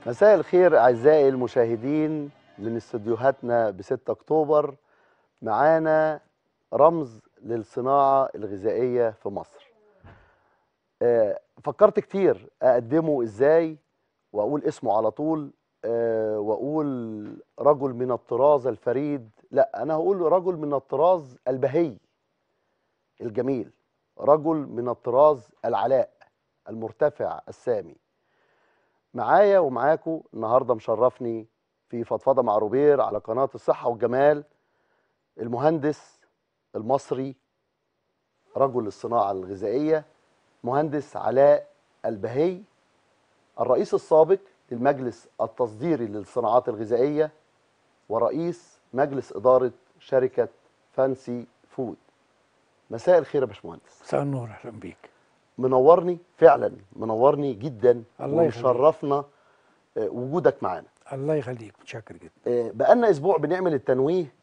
مساء الخير أعزائي المشاهدين من استديوهاتنا ب 6 أكتوبر معانا رمز للصناعة الغذائية في مصر آه، فكرت كتير أقدمه إزاي وأقول اسمه على طول آه، وأقول رجل من الطراز الفريد لا أنا هقول رجل من الطراز البهي الجميل رجل من الطراز العلاء المرتفع السامي معايا ومعاكم النهارده مشرفني في فضفضه مع روبير على قناه الصحه والجمال المهندس المصري رجل الصناعه الغذائيه مهندس علاء البهي الرئيس السابق للمجلس التصديري للصناعات الغذائيه ورئيس مجلس اداره شركه فانسي فود مساء الخير يا باشمهندس مساء النور اهلا بيك منورني فعلا منورني جدا الله يخليك. ومشرفنا آه، وجودك معانا الله يخليك متشكر جدا آه، بقالنا اسبوع بنعمل التنويه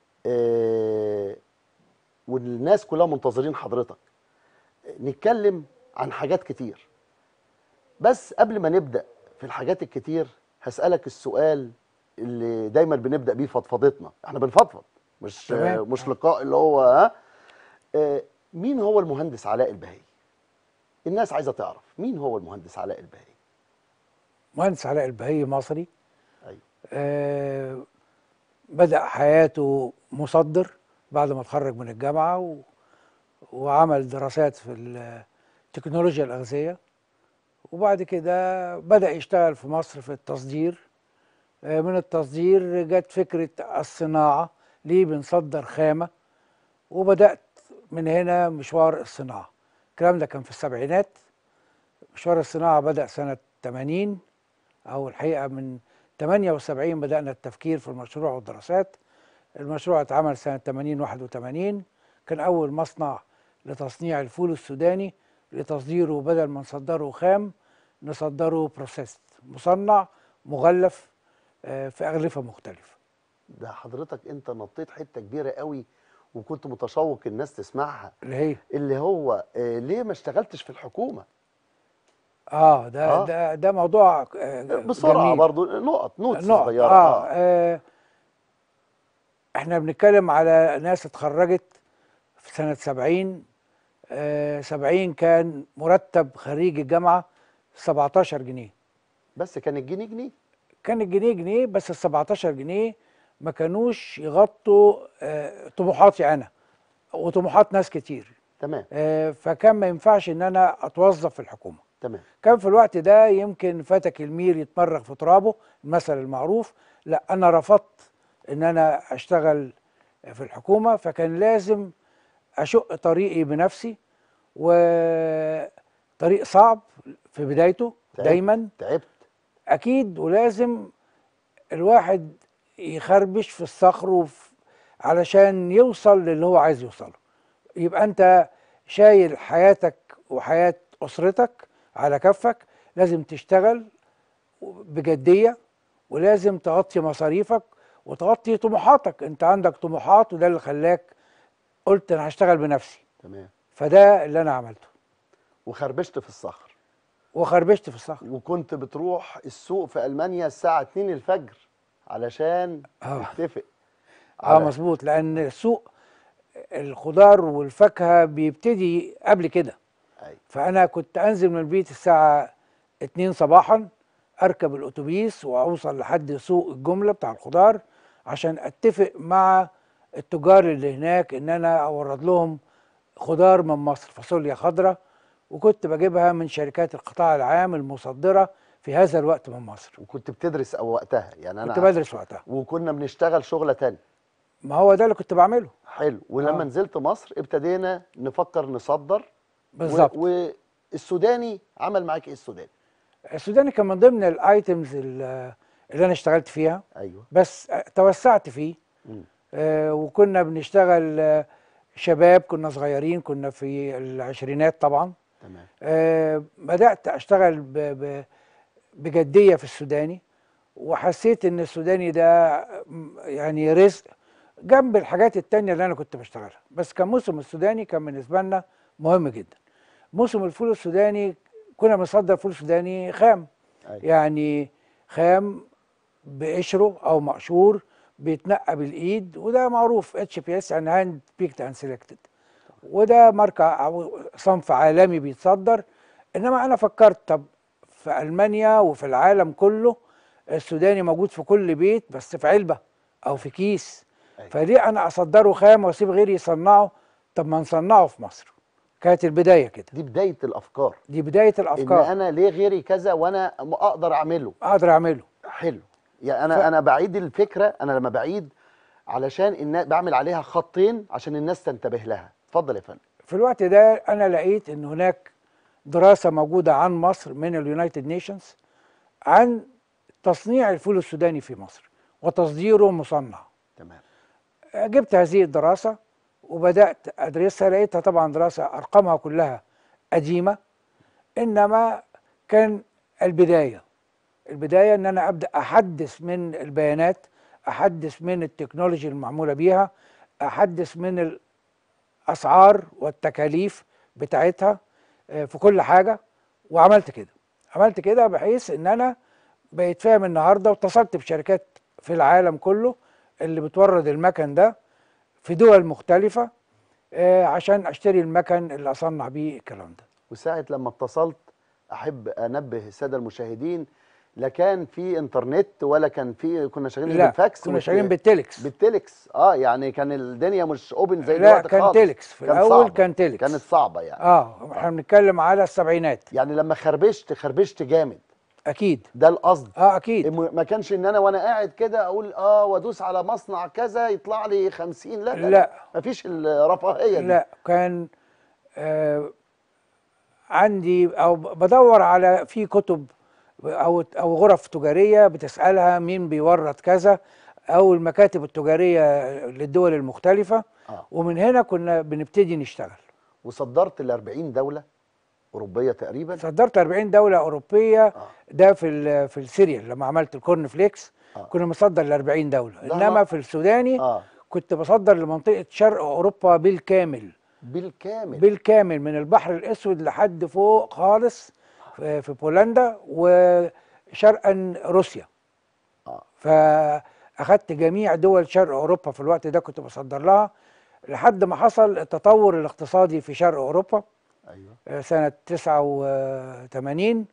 آه، والناس كلها منتظرين حضرتك آه، نتكلم عن حاجات كتير بس قبل ما نبدا في الحاجات الكتير هسالك السؤال اللي دايما بنبدا بيه فضفضتنا احنا بنفضفض مش آه، تمام. مش لقاء اللي هو ها آه، مين هو المهندس علاء البهي الناس عايزه تعرف مين هو المهندس علاء البهي مهندس علاء البهي مصري ايوه آه بدأ حياته مصدر بعد ما اتخرج من الجامعة و... وعمل دراسات في التكنولوجيا الأغذية وبعد كده بدأ يشتغل في مصر في التصدير آه من التصدير جت فكرة الصناعة ليه بنصدر خامة وبدأت من هنا مشوار الصناعة الكلام ده كان في السبعينات مشوار الصناعة بدأ سنة 80 أو الحقيقة من 78 بدأنا التفكير في المشروع والدراسات المشروع اتعمل سنة 80 81 كان أول مصنع لتصنيع الفول السوداني لتصديره بدل ما نصدره خام نصدره بروسيس مصنع مغلف آه، في أغلفة مختلفة ده حضرتك انت نطيت حته كبيره قوي وكنت متشوق الناس تسمعها اللي هي اللي هو آه ليه ما اشتغلتش في الحكومه اه ده آه. ده ده موضوع آه، بسرعه جميل. برضو نقط نوتس نقط صغيره آه. آه احنا بنتكلم على ناس اتخرجت في سنة 70 آه 70 كان مرتب خريج الجامعة 17 جنيه بس كان الجنيه جنيه كان الجنيه جنيه بس ال 17 جنيه ما كانوش يغطوا آه طموحاتي انا وطموحات ناس كتير تمام آه فكان ما ينفعش ان انا اتوظف في الحكومة تمام كان في الوقت ده يمكن فتك المير يتمرغ في ترابه المثل المعروف لا انا رفضت ان انا اشتغل في الحكومه فكان لازم اشق طريقي بنفسي وطريق صعب في بدايته تعبت. دايما تعبت اكيد ولازم الواحد يخربش في الصخر وف- علشان يوصل للي هو عايز يوصله يبقى انت شايل حياتك وحياة اسرتك على كفك لازم تشتغل بجدية ولازم تغطي مصاريفك وتغطي طموحاتك انت عندك طموحات وده اللي خلاك قلت انا هشتغل بنفسي تمام فده اللي انا عملته وخربشت في الصخر وخربشت في الصخر وكنت بتروح السوق في المانيا الساعه 2 الفجر علشان آه. تتفق اه على- مظبوط لان سوق الخضار والفاكهه بيبتدي قبل كده أيوة. فانا كنت انزل من البيت الساعه 2 صباحا اركب الاتوبيس واوصل لحد سوق الجمله بتاع الخضار عشان اتفق مع التجار اللي هناك ان انا اورد لهم خضار من مصر فاصوليا خضراء وكنت بجيبها من شركات القطاع العام المصدره في هذا الوقت من مصر وكنت بتدرس او وقتها يعني انا كنت بدرس وقتها وكنا بنشتغل شغله تانية ما هو ده اللي كنت بعمله حلو ولما آه. نزلت مصر ابتدينا نفكر نصدر بالظبط و... والسوداني عمل معاك ايه السوداني السوداني كان من ضمن الايتمز ال- اللي انا اشتغلت فيها ايوه بس توسعت فيه مم. آه، وكنا بنشتغل آه، شباب كنا صغيرين كنا في العشرينات طبعا تمام آه، بدأت أشتغل ب- ب- بجدية في السوداني وحسيت إن السوداني ده م- يعني رزق جنب الحاجات التانية اللي أنا كنت بشتغلها بس كان موسم السوداني كان بالنسبة لنا مهم جدا موسم الفول السوداني كنا بنصدر فول سوداني خام أيوة. يعني خام بقشره او مقشور بيتنقى بالايد وده معروف اتش بي اس يعني هاند بيكت اند سيلكتد وده ماركه او صنف عالمي بيتصدر انما انا فكرت طب في المانيا وفي العالم كله السوداني موجود في كل بيت بس في علبه او في كيس أيوة. فليه انا اصدره خام واسيب غيري يصنعه طب ما نصنعه في مصر كانت البدايه كده دي بدايه الافكار دي بدايه ان الافكار انا ليه غيري كذا وانا م- اقدر اعمله اقدر اعمله حلو يعني انا ف- انا بعيد الفكره انا لما بعيد علشان الناس بعمل عليها خطين عشان الناس تنتبه لها اتفضل يا فندم في الوقت ده انا لقيت ان هناك دراسه موجوده عن مصر من اليونايتد نيشنز عن تصنيع الفول السوداني في مصر وتصديره مصنع تمام جبت هذه الدراسه وبدات ادرسها لقيتها طبعا دراسه ارقامها كلها قديمه انما كان البدايه البدايه ان انا ابدا احدث من البيانات احدث من التكنولوجي المعموله بيها احدث من الاسعار والتكاليف بتاعتها آه، في كل حاجه وعملت كده عملت كده بحيث ان انا بقيت فاهم النهارده واتصلت بشركات في العالم كله اللي بتورد المكن ده في دول مختلفه آه، عشان اشتري المكن اللي اصنع بيه الكلام ده وساعة لما اتصلت أحب أنبه السادة المشاهدين لا كان في انترنت ولا كان في كنا شغالين لا بالفاكس كنا والت- شغالين بالتليكس بالتليكس اه يعني كان الدنيا مش اوبن زي لا دلوقتي كان خالص تيليكس في كان الاول صعبة. كان تيليكس كانت صعبة يعني اه احنا بنتكلم على السبعينات يعني لما خربشت خربشت جامد اكيد ده القصد اه اكيد م- ما كانش ان انا وانا قاعد كده اقول اه وادوس على مصنع كذا يطلع لي 50 لا لا, لا. مفيش الرفاهيه دي لا كان آه عندي او بدور على في كتب او او غرف تجاريه بتسالها مين بيورد كذا او المكاتب التجاريه للدول المختلفه آه. ومن هنا كنا بنبتدي نشتغل وصدرت ل 40 دوله اوروبيه تقريبا صدرت 40 دوله اوروبيه آه. ده في ال- في السيريال لما عملت الكورن فليكس آه. كنا مصدر ل 40 دوله ده انما ما- في السوداني اه كنت بصدر لمنطقه شرق اوروبا بالكامل بالكامل بالكامل من البحر الاسود لحد فوق خالص في في بولندا وشرقا روسيا آه. فاخدت جميع دول شرق اوروبا في الوقت ده كنت بصدر لها لحد ما حصل التطور الاقتصادي في شرق اوروبا ايوه آه، سنه 89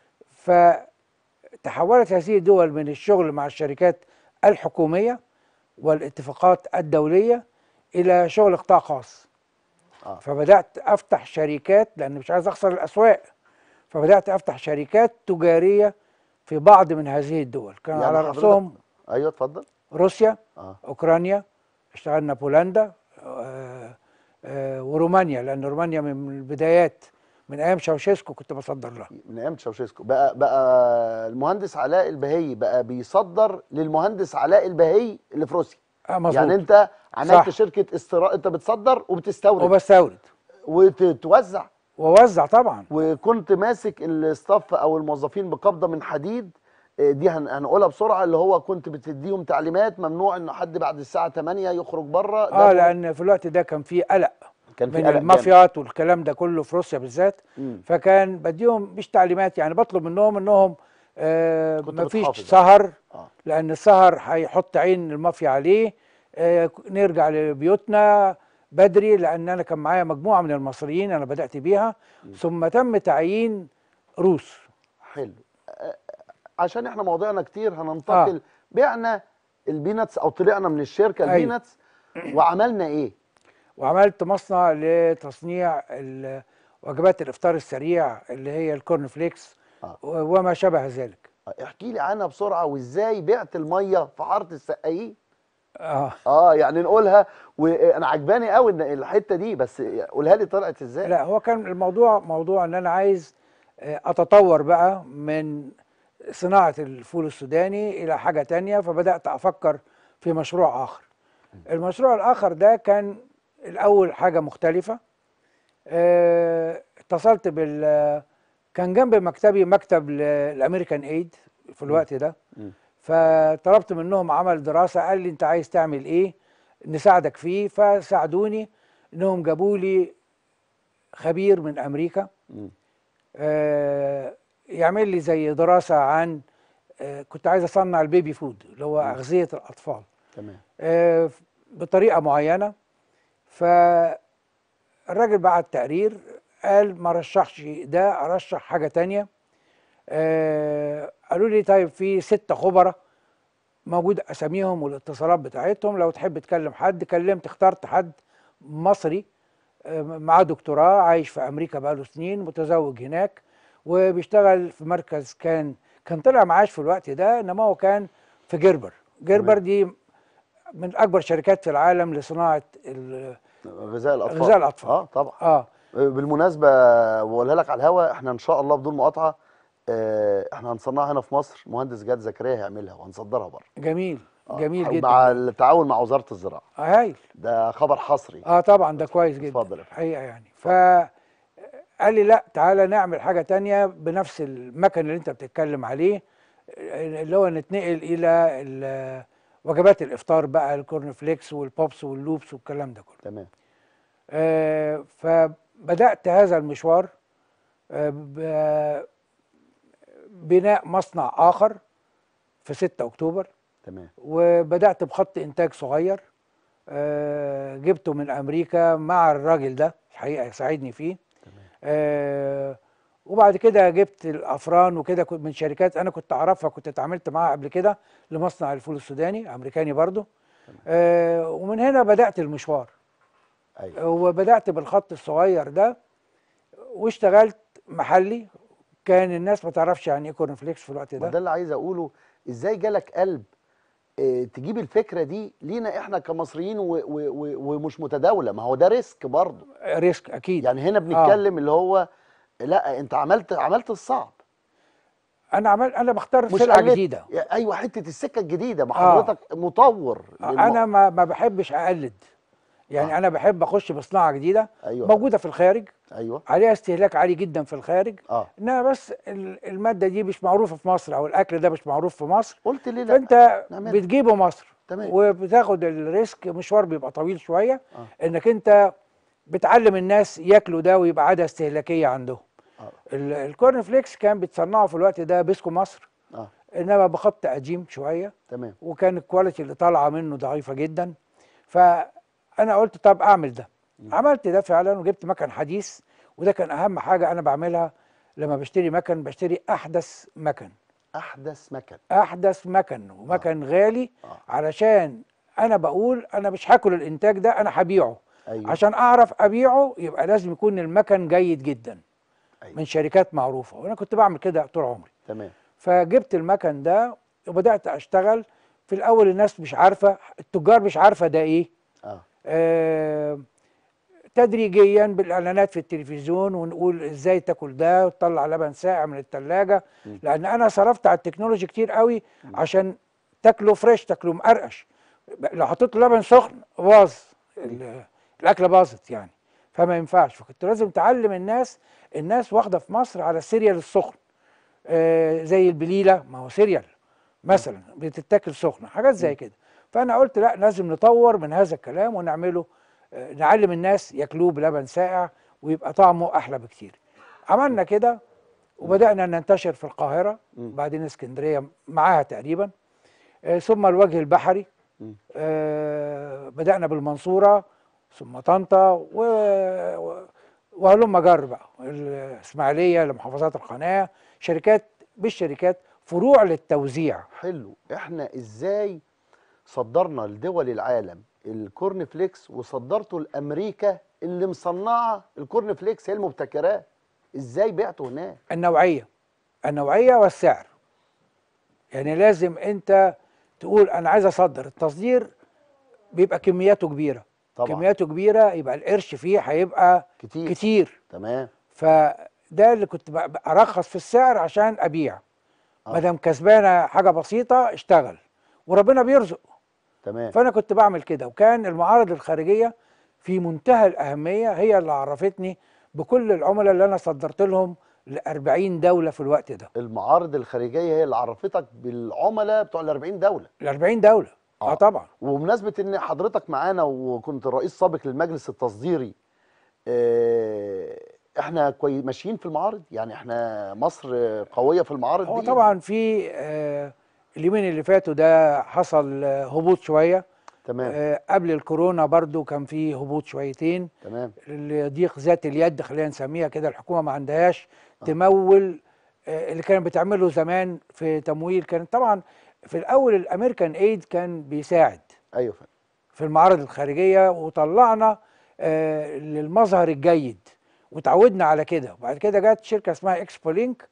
فتحولت هذه الدول من الشغل مع الشركات الحكوميه والاتفاقات الدوليه الى شغل قطاع خاص آه. فبدات افتح شركات لان مش عايز اخسر الاسواق فبدات افتح شركات تجاريه في بعض من هذه الدول كان يعني على حضرتك- راسهم ايوه اتفضل روسيا اه اوكرانيا اشتغلنا بولندا آه، آه، ورومانيا لان رومانيا من البدايات من ايام شاوشيسكو كنت بصدر لها من ايام تشاوشيسكو بقى بقى المهندس علاء البهي بقى بيصدر للمهندس علاء البهي اللي في روسيا آه مظبوط يعني انت عملت صح. شركه استيراد انت بتصدر وبتستورد وبستورد وتوزع ووزع طبعا وكنت ماسك الستاف او الموظفين بقبضه من حديد آه، دي هن- هنقولها بسرعه اللي هو كنت بتديهم تعليمات ممنوع ان حد بعد الساعه 8 يخرج بره ده اه كان- لان في الوقت ده كان في قلق كان في من قلق المافيات والكلام ده كله في روسيا بالذات مم. فكان بديهم مش تعليمات يعني بطلب منهم انهم آه كنت مفيش بتحافظ. سهر آه. لان السهر هيحط عين المافيا عليه آه نرجع لبيوتنا بدري لان انا كان معايا مجموعه من المصريين انا بدات بيها ثم تم تعيين روس حلو آه، عشان احنا مواضيعنا كتير هننتقل آه. بعنا البيناتس او طلعنا من الشركه أيوة. البيناتس وعملنا ايه وعملت مصنع لتصنيع ال- وجبات الافطار السريع اللي هي الكورن فليكس آه. و- وما شابه ذلك احكي لي عنها بسرعه وازاي بعت الميه في حاره السقايين اه اه يعني نقولها وانا عجباني قوي ان الحته دي بس قولها لي طلعت ازاي لا هو كان الموضوع موضوع ان انا عايز آه، اتطور بقى من صناعة الفول السوداني الى حاجة تانية فبدأت افكر في مشروع اخر المشروع الاخر ده كان الاول حاجة مختلفة آه، اتصلت بال كان جنب مكتبي مكتب الامريكان ايد في الوقت ده مم. فطلبت منهم عمل دراسة قال لي انت عايز تعمل ايه نساعدك فيه فساعدوني انهم جابوا لي خبير من امريكا مم. آه، يعمل لي زي دراسة عن آه، كنت عايز اصنع البيبي فود اللي هو اغذيه الاطفال تمام آه، بطريقه معينه فالراجل بعت تقرير قال ما رشحش ده ارشح حاجه تانية آه، قالوا لي طيب في ستة خبراء موجود اساميهم والاتصالات بتاعتهم لو تحب تكلم حد كلمت اخترت حد مصري آه، معاه دكتوراه عايش في امريكا بقاله سنين متزوج هناك وبيشتغل في مركز كان كان طلع معاش في الوقت ده انما هو كان في جربر جربر دي من اكبر شركات في العالم لصناعه ال- غذاء الاطفال غذاء الأطفال. اه طبعا اه بالمناسبه بقولها لك على الهوا احنا ان شاء الله بدون مقاطعه آه، احنا هنصنعها هنا في مصر مهندس جاد زكريا هيعملها وهنصدرها بره جميل آه، جميل جدا مع التعاون مع وزاره الزراعه آه هايل ده خبر حصري اه طبعا ده كويس جدا اتفضل يا فندم. حقيقه يعني ف قال لي لا تعالى نعمل حاجه تانية بنفس المكن اللي انت بتتكلم عليه اللي هو نتنقل الى ال- وجبات الافطار بقى الكورن فليكس والبوبس واللوبس والكلام ده كله تمام آه، فبدات هذا المشوار آه، ب- بناء مصنع اخر في 6 اكتوبر تمام وبدات بخط انتاج صغير آه، جبته من امريكا مع الراجل ده الحقيقه ساعدني فيه آه، وبعد كده جبت الافران وكده كنت من شركات انا كنت اعرفها كنت اتعاملت معاها قبل كده لمصنع الفول السوداني امريكاني برضو آه، ومن هنا بدات المشوار ايوه وبدات بالخط الصغير ده واشتغلت محلي كان الناس ما تعرفش يعني ايه كورن فليكس في الوقت ما ده ده اللي عايز اقوله ازاي جالك قلب اه تجيب الفكره دي لينا احنا كمصريين و و و ومش متداوله ما هو ده ريسك برضه ريسك اكيد يعني هنا بنتكلم اللي هو لا انت عملت عملت الصعب انا عمل انا بختار مش سلعه قلت- جديده يا- ايوه حته السكه الجديده ما آه. حضرتك مطور للم- انا ما ما بحبش اقلد يعني آه. انا بحب اخش بصناعه جديده ايوه موجوده في الخارج ايوه عليها استهلاك عالي جدا في الخارج اه انما بس ال- الماده دي مش معروفه في مصر او الاكل ده مش معروف في مصر قلت ليه لا فانت نعملها. بتجيبه مصر تمام. وبتاخد الريسك مشوار بيبقى طويل شويه آه. انك انت بتعلم الناس ياكلوا ده ويبقى عاده استهلاكيه عندهم آه. ال- الكورن فليكس كان بيتصنعوا في الوقت ده بيسكو مصر اه انما بخط قديم شويه تمام وكان الكواليتي اللي طالعه منه ضعيفه جدا فانا قلت طب اعمل ده عملت ده فعلا وجبت مكن حديث وده كان اهم حاجه انا بعملها لما بشتري مكن بشتري احدث مكن احدث مكن احدث مكن ومكن غالي آه. علشان انا بقول انا مش هاكل الانتاج ده انا هبيعه ايوه عشان اعرف ابيعه يبقى لازم يكون المكن جيد جدا أيوة. من شركات معروفه وانا كنت بعمل كده طول عمري تمام فجبت المكن ده وبدات اشتغل في الاول الناس مش عارفه التجار مش عارفه ده ايه اه آه تدريجيا بالاعلانات في التلفزيون ونقول ازاي تاكل ده وتطلع لبن ساقع من الثلاجه لان انا صرفت على التكنولوجي كتير قوي عشان تاكله فريش تاكله مقرقش لو حطيت له لبن سخن باظ ال- الاكله باظت يعني فما ينفعش فكنت لازم تعلم الناس الناس واخده في مصر على السيريال السخن آه زي البليله ما هو سيريال مثلا بتتاكل سخنه حاجات زي كده فانا قلت لا لازم نطور من هذا الكلام ونعمله آه، نعلم الناس ياكلوه بلبن ساقع ويبقى طعمه احلى بكتير عملنا كده وبدانا ننتشر في القاهره بعدين اسكندريه معاها تقريبا آه، ثم الوجه البحري مم. آه، بدانا بالمنصوره ثم طنطا و... و- وهلم جر بقى الاسماعيليه لمحافظات القناه شركات بالشركات فروع للتوزيع حلو احنا ازاي صدرنا لدول العالم الكورن فليكس وصدرته لامريكا اللي مصنعه الكورن فليكس هي المبتكراه ازاي بعته هناك النوعيه النوعيه والسعر يعني لازم انت تقول انا عايز اصدر التصدير بيبقى كمياته كبيره طبعا. كمياته كبيره يبقى القرش فيه هيبقى كتير كتير تمام فده اللي كنت بق- بق- ارخص في السعر عشان ابيع آه. ما دام كسبانه حاجه بسيطه اشتغل وربنا بيرزق تمام فانا كنت بعمل كده وكان المعارض الخارجيه في منتهى الاهميه هي اللي عرفتني بكل العملاء اللي انا صدرت لهم ل 40 دوله في الوقت ده المعارض الخارجيه هي اللي عرفتك بالعملاء بتوع ال 40 دوله ال 40 دوله اه, آه. طبعا وبمناسبه ان حضرتك معانا وكنت الرئيس سابق للمجلس التصديري آه، احنا كوي ماشيين في المعارض يعني احنا مصر قويه في المعارض هو دي طبعا في آه، اليومين اللي فاتوا ده حصل آه، هبوط شويه تمام آه، قبل الكورونا برضو كان في هبوط شويتين تمام لضيق ذات اليد خلينا نسميها كده الحكومه ما عندهاش تمول آه، اللي كانت بتعمله زمان في تمويل كان طبعا في الاول الامريكان ايد كان بيساعد ايوه فندم في المعارض الخارجيه وطلعنا آه، للمظهر الجيد وتعودنا على كده وبعد كده جت شركه اسمها اكسبو لينك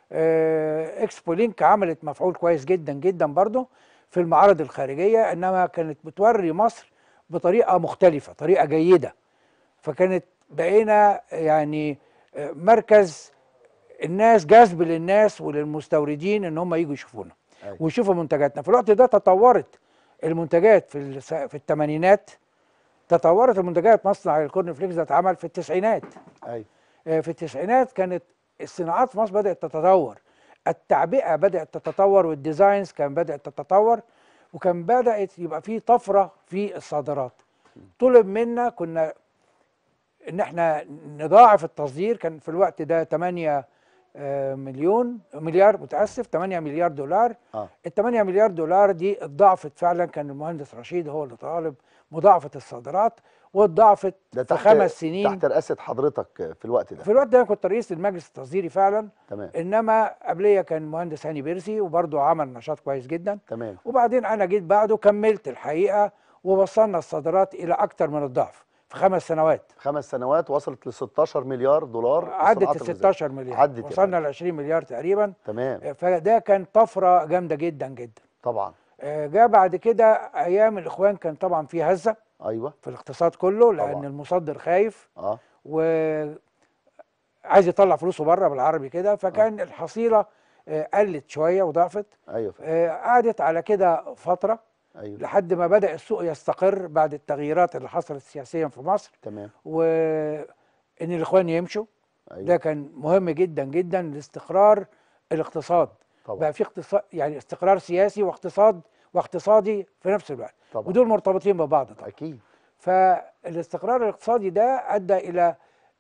آه، اكسبو لينك عملت مفعول كويس جدا جدا برضه في المعارض الخارجيه انما كانت بتوري مصر بطريقه مختلفه طريقه جيده فكانت بقينا يعني آه، مركز الناس جذب للناس وللمستوردين ان هم يجوا يشوفونا أيوة. ويشوفوا منتجاتنا في الوقت ده تطورت المنتجات في الس- في الثمانينات تطورت المنتجات مصنع الكورن فليكس ده اتعمل في التسعينات ايوه آه، في التسعينات كانت الصناعات في مصر بدأت تتطور التعبئة بدأت تتطور والديزاينز كان بدأت تتطور وكان بدأت يبقى في طفرة في الصادرات طلب منا كنا ان احنا نضاعف التصدير كان في الوقت ده 8 آه، مليون مليار متاسف 8 مليار دولار اه ال 8 مليار دولار دي اتضاعفت فعلا كان المهندس رشيد هو اللي طالب مضاعفه الصادرات واتضاعفت ده في تحت خمس سنين تحت رئاسه حضرتك في الوقت ده في الوقت ده أنا كنت رئيس المجلس التصديري فعلا تمام انما قبليه كان مهندس هاني بيرسي وبرضه عمل نشاط كويس جدا تمام وبعدين انا جيت بعده كملت الحقيقه ووصلنا الصادرات الى اكثر من الضعف في خمس سنوات خمس سنوات وصلت ل 16 مليار دولار عدت الصناعات ال الغذائية. 16 مليار عدت يا وصلنا فندم. ل 20 مليار تقريبا تمام فده كان طفره جامده جدا جدا طبعا آه، جاء بعد كده ايام الاخوان كان طبعا في هزه ايوه في الاقتصاد كله لان طبعا. المصدر خايف اه وعايز يطلع فلوسه بره بالعربي كده فكان الحصيله آه، قلت شويه وضعفت ايوه فندم. آه، قعدت على كده فتره ايوه لحد ما بدا السوق يستقر بعد التغييرات اللي حصلت سياسيا في مصر تمام وان الاخوان يمشوا ده ايوه كان مهم جدا جدا لاستقرار الاقتصاد طبعا بقى في اقتصاد يعني استقرار سياسي واقتصاد واقتصادي في نفس الوقت طبعا ودول مرتبطين ببعض طبعا اكيد فالاستقرار الاقتصادي ده ادى الى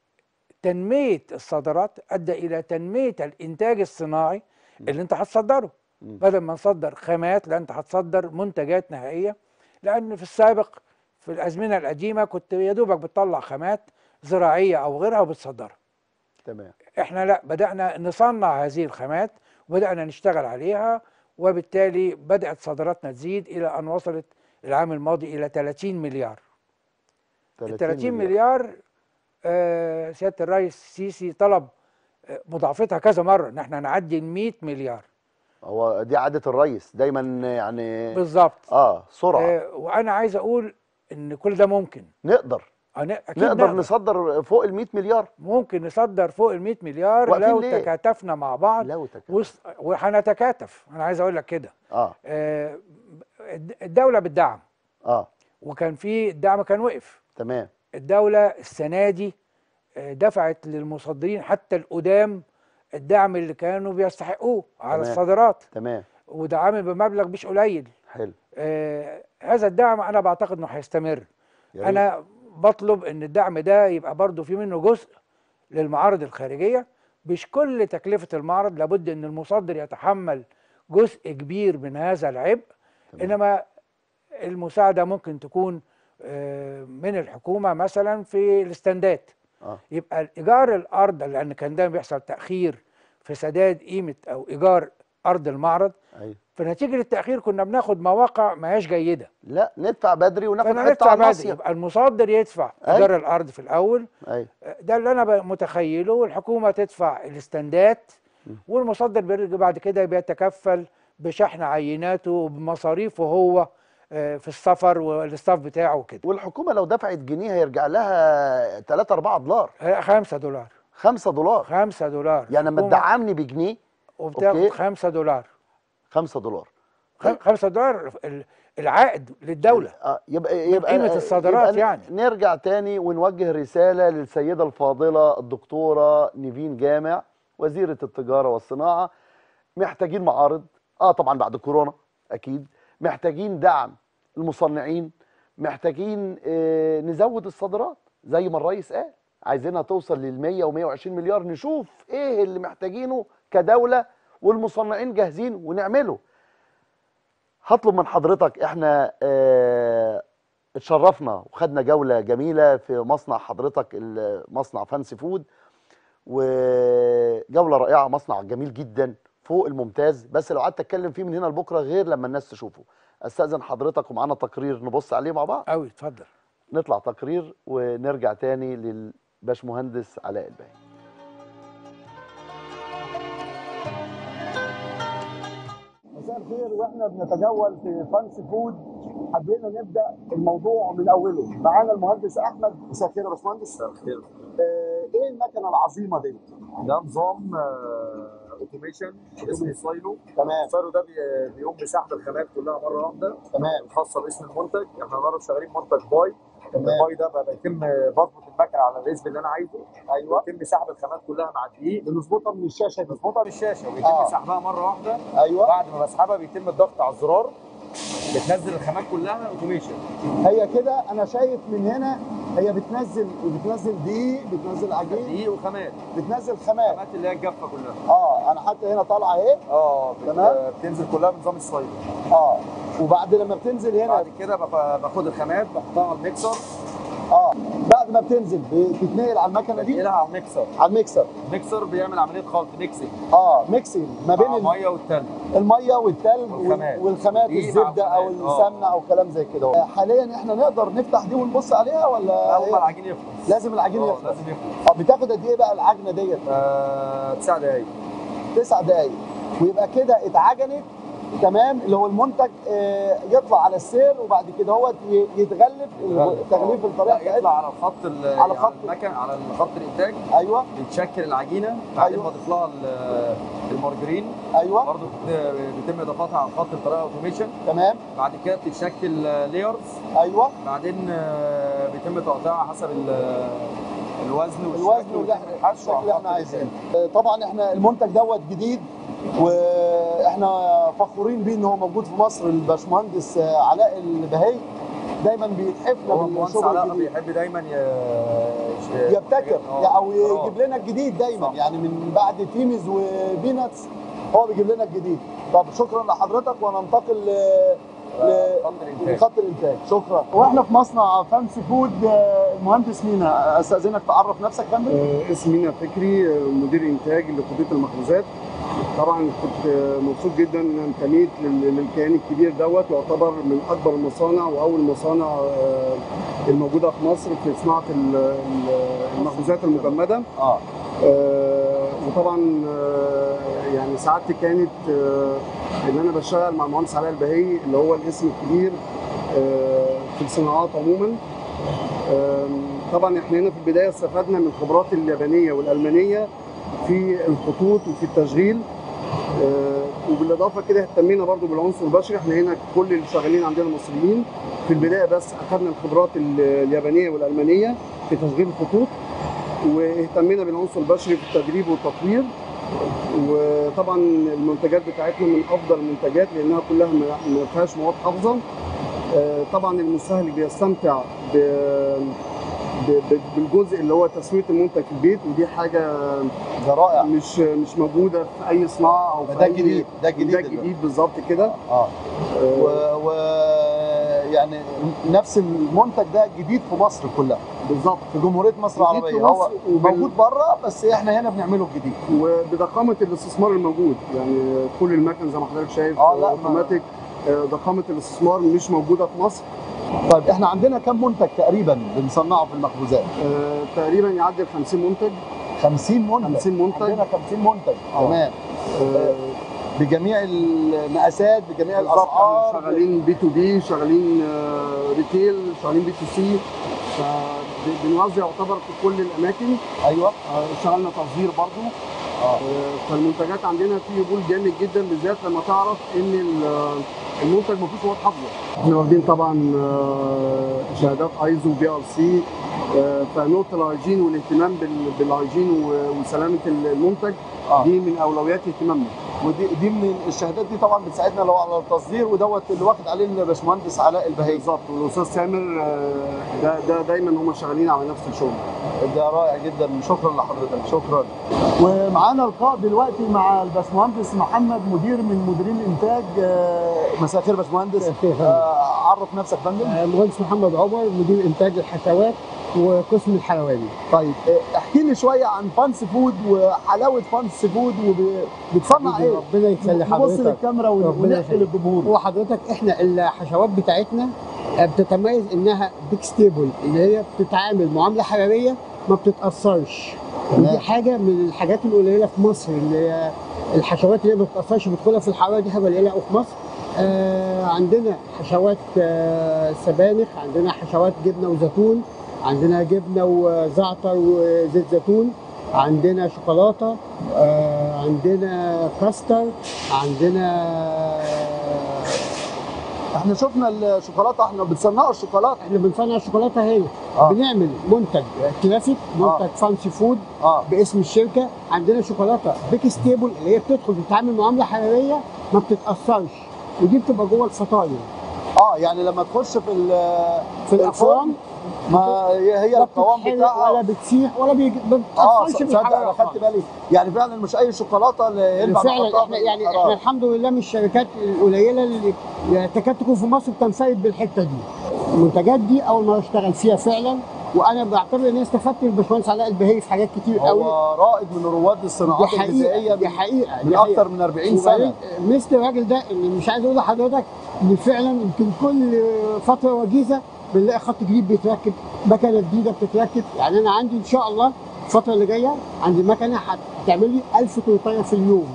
تنميه الصادرات ادى الى تنميه الانتاج الصناعي اللي انت هتصدره مم. بدل ما نصدر خامات لا انت هتصدر منتجات نهائيه لان في السابق في الازمنه القديمه كنت يا دوبك بتطلع خامات زراعيه او غيرها وبتصدرها تمام احنا لا بدانا نصنع هذه الخامات وبدانا نشتغل عليها وبالتالي بدات صادراتنا تزيد الى ان وصلت العام الماضي الى 30 مليار ال 30 مليار آه سياده الرئيس السيسي طلب آه، مضاعفتها كذا مره ان احنا نعدي ال 100 مليار هو دي عاده الرئيس دايما يعني بالظبط اه سرعه آه وانا عايز اقول ان كل ده ممكن نقدر أنا اكيد نقدر نقدر نصدر فوق ال 100 مليار ممكن نصدر فوق ال 100 مليار واقفين لو ليه؟ تكاتفنا مع بعض لو تك... وس- وهنتكاتف انا عايز اقول لك كده اه آه، الد- الدولة بتدعم اه وكان في الدعم كان وقف تمام الدولة السنة دي آه، دفعت للمصدرين حتى القدام الدعم اللي كانوا بيستحقوه على تمام. الصادرات تمام ودعم بمبلغ مش قليل حلو آه، هذا الدعم انا بعتقد انه هيستمر يا ريت. انا بطلب ان الدعم ده يبقى برضو في منه جزء للمعارض الخارجيه مش كل تكلفه المعرض لابد ان المصدر يتحمل جزء كبير من هذا العبء تمام. انما المساعده ممكن تكون آه، من الحكومه مثلا في الاستندات اه يبقى ايجار الارض لان كان دايما بيحصل تاخير في سداد قيمه او ايجار ارض المعرض ايوه فنتيجه التاخير كنا بناخد مواقع ما هياش جيده لا ندفع بدري وناخد فانا حته ندفع على بدري المصيف يبقى المصدر يدفع أي. ايجار الارض في الاول ايوه ده اللي انا ب- متخيله والحكومه تدفع الاستندات والمصدر بيرجع بعد كده بيتكفل بشحن عيناته وبمصاريفه هو آه، في السفر والاستاف بتاعه وكده والحكومه لو دفعت جنيه هيرجع لها 3 4 دولار آه، خمسة دولار 5 دولار خمسة دولار يعني لما الحكومة- تدعمني بجنيه وبتاخد أوكي. خمسة دولار 5 دولار خم- خمسة دولار ال- العائد للدولة اه يبقى يبقى قيمة الصادرات يبقى يعني. نرجع تاني ونوجه رساله للسيده الفاضله الدكتوره نيفين جامع وزيره التجاره والصناعه محتاجين معارض اه طبعا بعد كورونا اكيد محتاجين دعم المصنعين محتاجين آه نزود الصادرات زي ما الرئيس قال عايزينها توصل لل 100 و 120 مليار نشوف ايه اللي محتاجينه كدوله والمصنعين جاهزين ونعمله هطلب من حضرتك احنا اه اتشرفنا وخدنا جوله جميله في مصنع حضرتك ال- مصنع فانسي فود وجوله رائعه مصنع جميل جدا فوق الممتاز بس لو قعدت اتكلم فيه من هنا لبكره غير لما الناس تشوفه استاذن حضرتك ومعانا تقرير نبص عليه مع بعض قوي اتفضل نطلع تقرير ونرجع تاني للباشمهندس علاء الباهي مساء الخير واحنا بنتجول في فانسي فود حبينا نبدا الموضوع من اوله معانا المهندس احمد مساء الخير يا باشمهندس مساء الخير آه، ايه المكنه العظيمه دي ده نظام اوتوميشن اسمه سايلو تمام السايلو ده بي- بيقوم بسحب الخامات كلها مره واحده تمام الخاصه باسم المنتج احنا النهارده شغالين منتج باي تمام. الباي ده بقى بيتم بظبط المكنه على الريزم اللي انا عايزه ايوه بيتم سحب الخامات كلها مع الدقيق بنظبطها من الشاشه دي بظبطها بالشاشه وبيتم آه. سحبها مره واحده ايوه بعد ما بسحبها بيتم الضغط على الزرار بتنزل الخامات كلها اوتوميشن هي كده انا شايف من هنا هي بتنزل بتنزل دقيق بتنزل عجين دقيق وخامات بتنزل خامات الخامات اللي هي الجافه كلها اه انا حتى هنا طالعه اهي اه بت- تمام. بتنزل كلها بنظام السايلو اه وبعد لما بتنزل هنا بعد كده بف- باخد الخامات بحطها على الميكسر اه بعد ما بتنزل بتتنقل على المكنه دي بنقلها على الميكسر على الميكسر الميكسر بيعمل عمليه خلط ميكسنج اه ميكسينج ما بين مع ال- الميه والتلج الميه والتلج والخامات. وال- والخامات دي مع الزبده او الخامات. آه. السمنه او كلام زي كده آه، حاليا احنا نقدر نفتح دي ونبص عليها ولا لا إيه؟ هما العجين يخلص لازم العجين آه، يخلص لازم يخلص اه بتاخد قد ايه بقى العجنه ديت آه، تسع دقايق تسع دقايق ويبقى كده اتعجنت تمام اللي هو المنتج آه، يطلع على السير وبعد كده هو ي- يتغلف تغليف الطريقه لا يطلع بتاعتها على الخط ال- على خط- المكن على خط الانتاج ايوه بتشكل العجينه بعدين أيوة. بضيف لها ال- المارجرين ايوه برضه بت- بيتم اضافتها على الخط بطريقه اوتوميشن تمام بعد كده بتتشكل ليرز ايوه بعدين آه، بيتم تقطيعها حسب ال- الوزن والشكل الوزن واللي ويتم احنا الحشو الشكل على اللي الخط احنا عايزينه الإنتاج. آه، طبعا احنا المنتج دوت جديد واحنا فخورين بيه ان هو موجود في مصر الباشمهندس آه، علاء البهي دايما بيتحفنا هو المهندس بالشغل علاء الجديد بيحب دايما ي- يبتكر آه، او آه. يجيب لنا الجديد دايما صح. يعني من بعد تيمز وبيناتس هو بيجيب لنا الجديد طب شكرا لحضرتك وننتقل ل ل- خط الإنتاج. لخط الانتاج شكرا واحنا في مصنع فانسي فود آه، المهندس مينا استاذنك تعرف نفسك يا فندم آه، اسمي مينا فكري آه، مدير انتاج لخطوط المخبوزات طبعا كنت آه، مبسوط جدا ان أنا انتميت لل- للكيان الكبير دوت يعتبر من اكبر المصانع واول مصانع آه، الموجوده في مصر في صناعه ال- ال- المخبوزات المجمده اه آه، وطبعا آه، يعني سعادتي كانت آه، ان انا بشتغل مع المهندس علاء البهي اللي هو الاسم الكبير آه، في الصناعات عموما آم، طبعا احنا هنا في البدايه استفدنا من الخبرات اليابانيه والالمانيه في الخطوط وفي التشغيل آه، وبالاضافه كده اهتمينا برضو بالعنصر البشري احنا هنا كل اللي شغالين عندنا مصريين في البدايه بس اخذنا الخبرات ال- اليابانيه والالمانيه في تشغيل الخطوط واهتمينا بالعنصر البشري في التدريب والتطوير وطبعا المنتجات بتاعتنا من افضل المنتجات لانها كلها ما ما فيهاش مواد حافظه آه، طبعا المستهلك بيستمتع ب- ب- ب- بالجزء اللي هو تسويه المنتج في البيت ودي حاجه ده رائع مش مش موجوده في اي صناعه او في ده أي- جديد ده جديد ده جديد بالظبط كده اه آه، و, و يعني نفس المنتج ده جديد في مصر كلها بالظبط في جمهوريه مصر جديد العربيه في هو مصر وبال- موجود بره بس احنا هنا بنعمله جديد وبضخامه الاستثمار الموجود يعني كل المكن زي ما حضرتك شايف آه، لا، ما- اوتوماتيك آه، ضخامه الاستثمار مش موجوده في مصر طيب احنا عندنا كم منتج تقريبا بنصنعه في المخبوزات آه، تقريبا يعدي 50 منتج 50 منتج 50 منتج عندنا 50 منتج آه. تمام آه، بجميع المقاسات بجميع بالظبط، الاسعار احنا شغالين بي تو بي شغالين آه، ريتيل شغالين بي تو سي فبنوزع يعتبر في كل الاماكن ايوه آه، اشتغلنا تصدير برضو اه آه، فالمنتجات عندنا في قبول جامد جدا بالذات لما تعرف ان ال- المنتج ما فيهوش مواد حافظه احنا واخدين طبعا آه، شهادات ايزو بي ار سي آه، فنقطه الهيجين والاهتمام بال- بالهيجين و- وسلامه المنتج آه. دي من اولويات اهتمامنا ودي دي من الشهادات دي طبعا بتساعدنا لو على التصدير ودوت اللي واخد عليه الباشمهندس علاء البهي بالظبط والاستاذ سامر آه، ده ده دايما هم شغالين على نفس الشغل ده رائع جدا شكرا لحضرتك شكرا ومعانا لقاء دلوقتي مع الباشمهندس محمد مدير من مديرين الانتاج آه، مساء الخير يا باشمهندس آه، عرف نفسك يا فندم مهندس محمد عمر مدير انتاج الحشوات وقسم الحلواني طيب آه، احكي لي شويه عن فانس فود وحلاوه فانس فود وبتصنع ايه؟ ربنا يخلي نبص حضرتك للكاميرا ون- ربنا ونحكي يخليك. للجمهور هو حضرتك احنا الحشوات بتاعتنا بتتميز انها بيك ستيبل اللي هي بتتعامل معامله حراريه ما بتتاثرش ودي حاجه من الحاجات القليله في مصر اللي هي الحشوات اللي هي ما بتتاثرش بتدخلها في الحراره دي حاجه قليله قوي في مصر آه عندنا حشوات آه سبانخ عندنا حشوات جبنه وزيتون عندنا جبنه وزعتر وزيت زيتون عندنا شوكولاته آه عندنا كاستر عندنا احنا شفنا الشوكولاته احنا بنصنعوا الشوكولاته احنا بنصنع الشوكولاته هنا آه. بنعمل منتج كلاسيك آه. منتج فانسي فود اه باسم الشركه عندنا شوكولاته بيك ستيبل اللي هي بتدخل بتتعامل معامله حراريه ما بتتاثرش ودي بتبقى جوه الفطاير اه يعني لما تخش في ال- في الافران ما هي هي لا القوام بتتحرق بتاعها ولا بتسيح ولا بيج- ما اه بتتاثرش تصدق انا بالحراره خدت خالص. بالي يعني فعلا مش اي شوكولاته اللي ينفع فعلا نحطها احنا في يعني الحرارة. احنا الحمد لله من الشركات القليله اللي تكاد تكون في مصر بتنفرد بالحته دي المنتجات دي اول مره اشتغل فيها فعلا وانا بعتبر ان انا استفدت من الباشمهندس علاء البهي في حاجات كتير قوي هو رائد من رواد دي الصناعات حقيقه الغذائيه دي من, حقيقه من دي اكتر من 40 سنه وبعدين مثل الراجل ده اللي مش عايز اقول لحضرتك ان فعلا يمكن كل فتره وجيزه بنلاقي خط جديد بيتركب مكنه جديده بتتركب يعني انا عندي ان شاء الله الفتره اللي جايه عندي مكنه هتعمل لي 1000 تورتيه في اليوم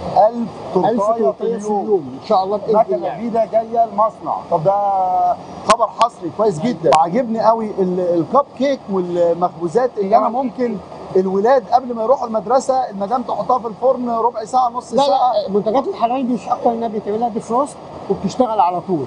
1000 1000 تورتايه في تورتيه في اليوم اليوم ان شاء الله باذن مكنه الله جديده جايه المصنع طب ده خبر حصري كويس جدا عاجبني قوي ال- الكب كيك والمخبوزات اللي انا ممكن الولاد قبل ما يروحوا المدرسه المدام تحطها في الفرن ربع ساعه نص لا ساعه لا منتجات الحلواني دي مش اكتر انها بيتعملها ديفروست وبتشتغل على طول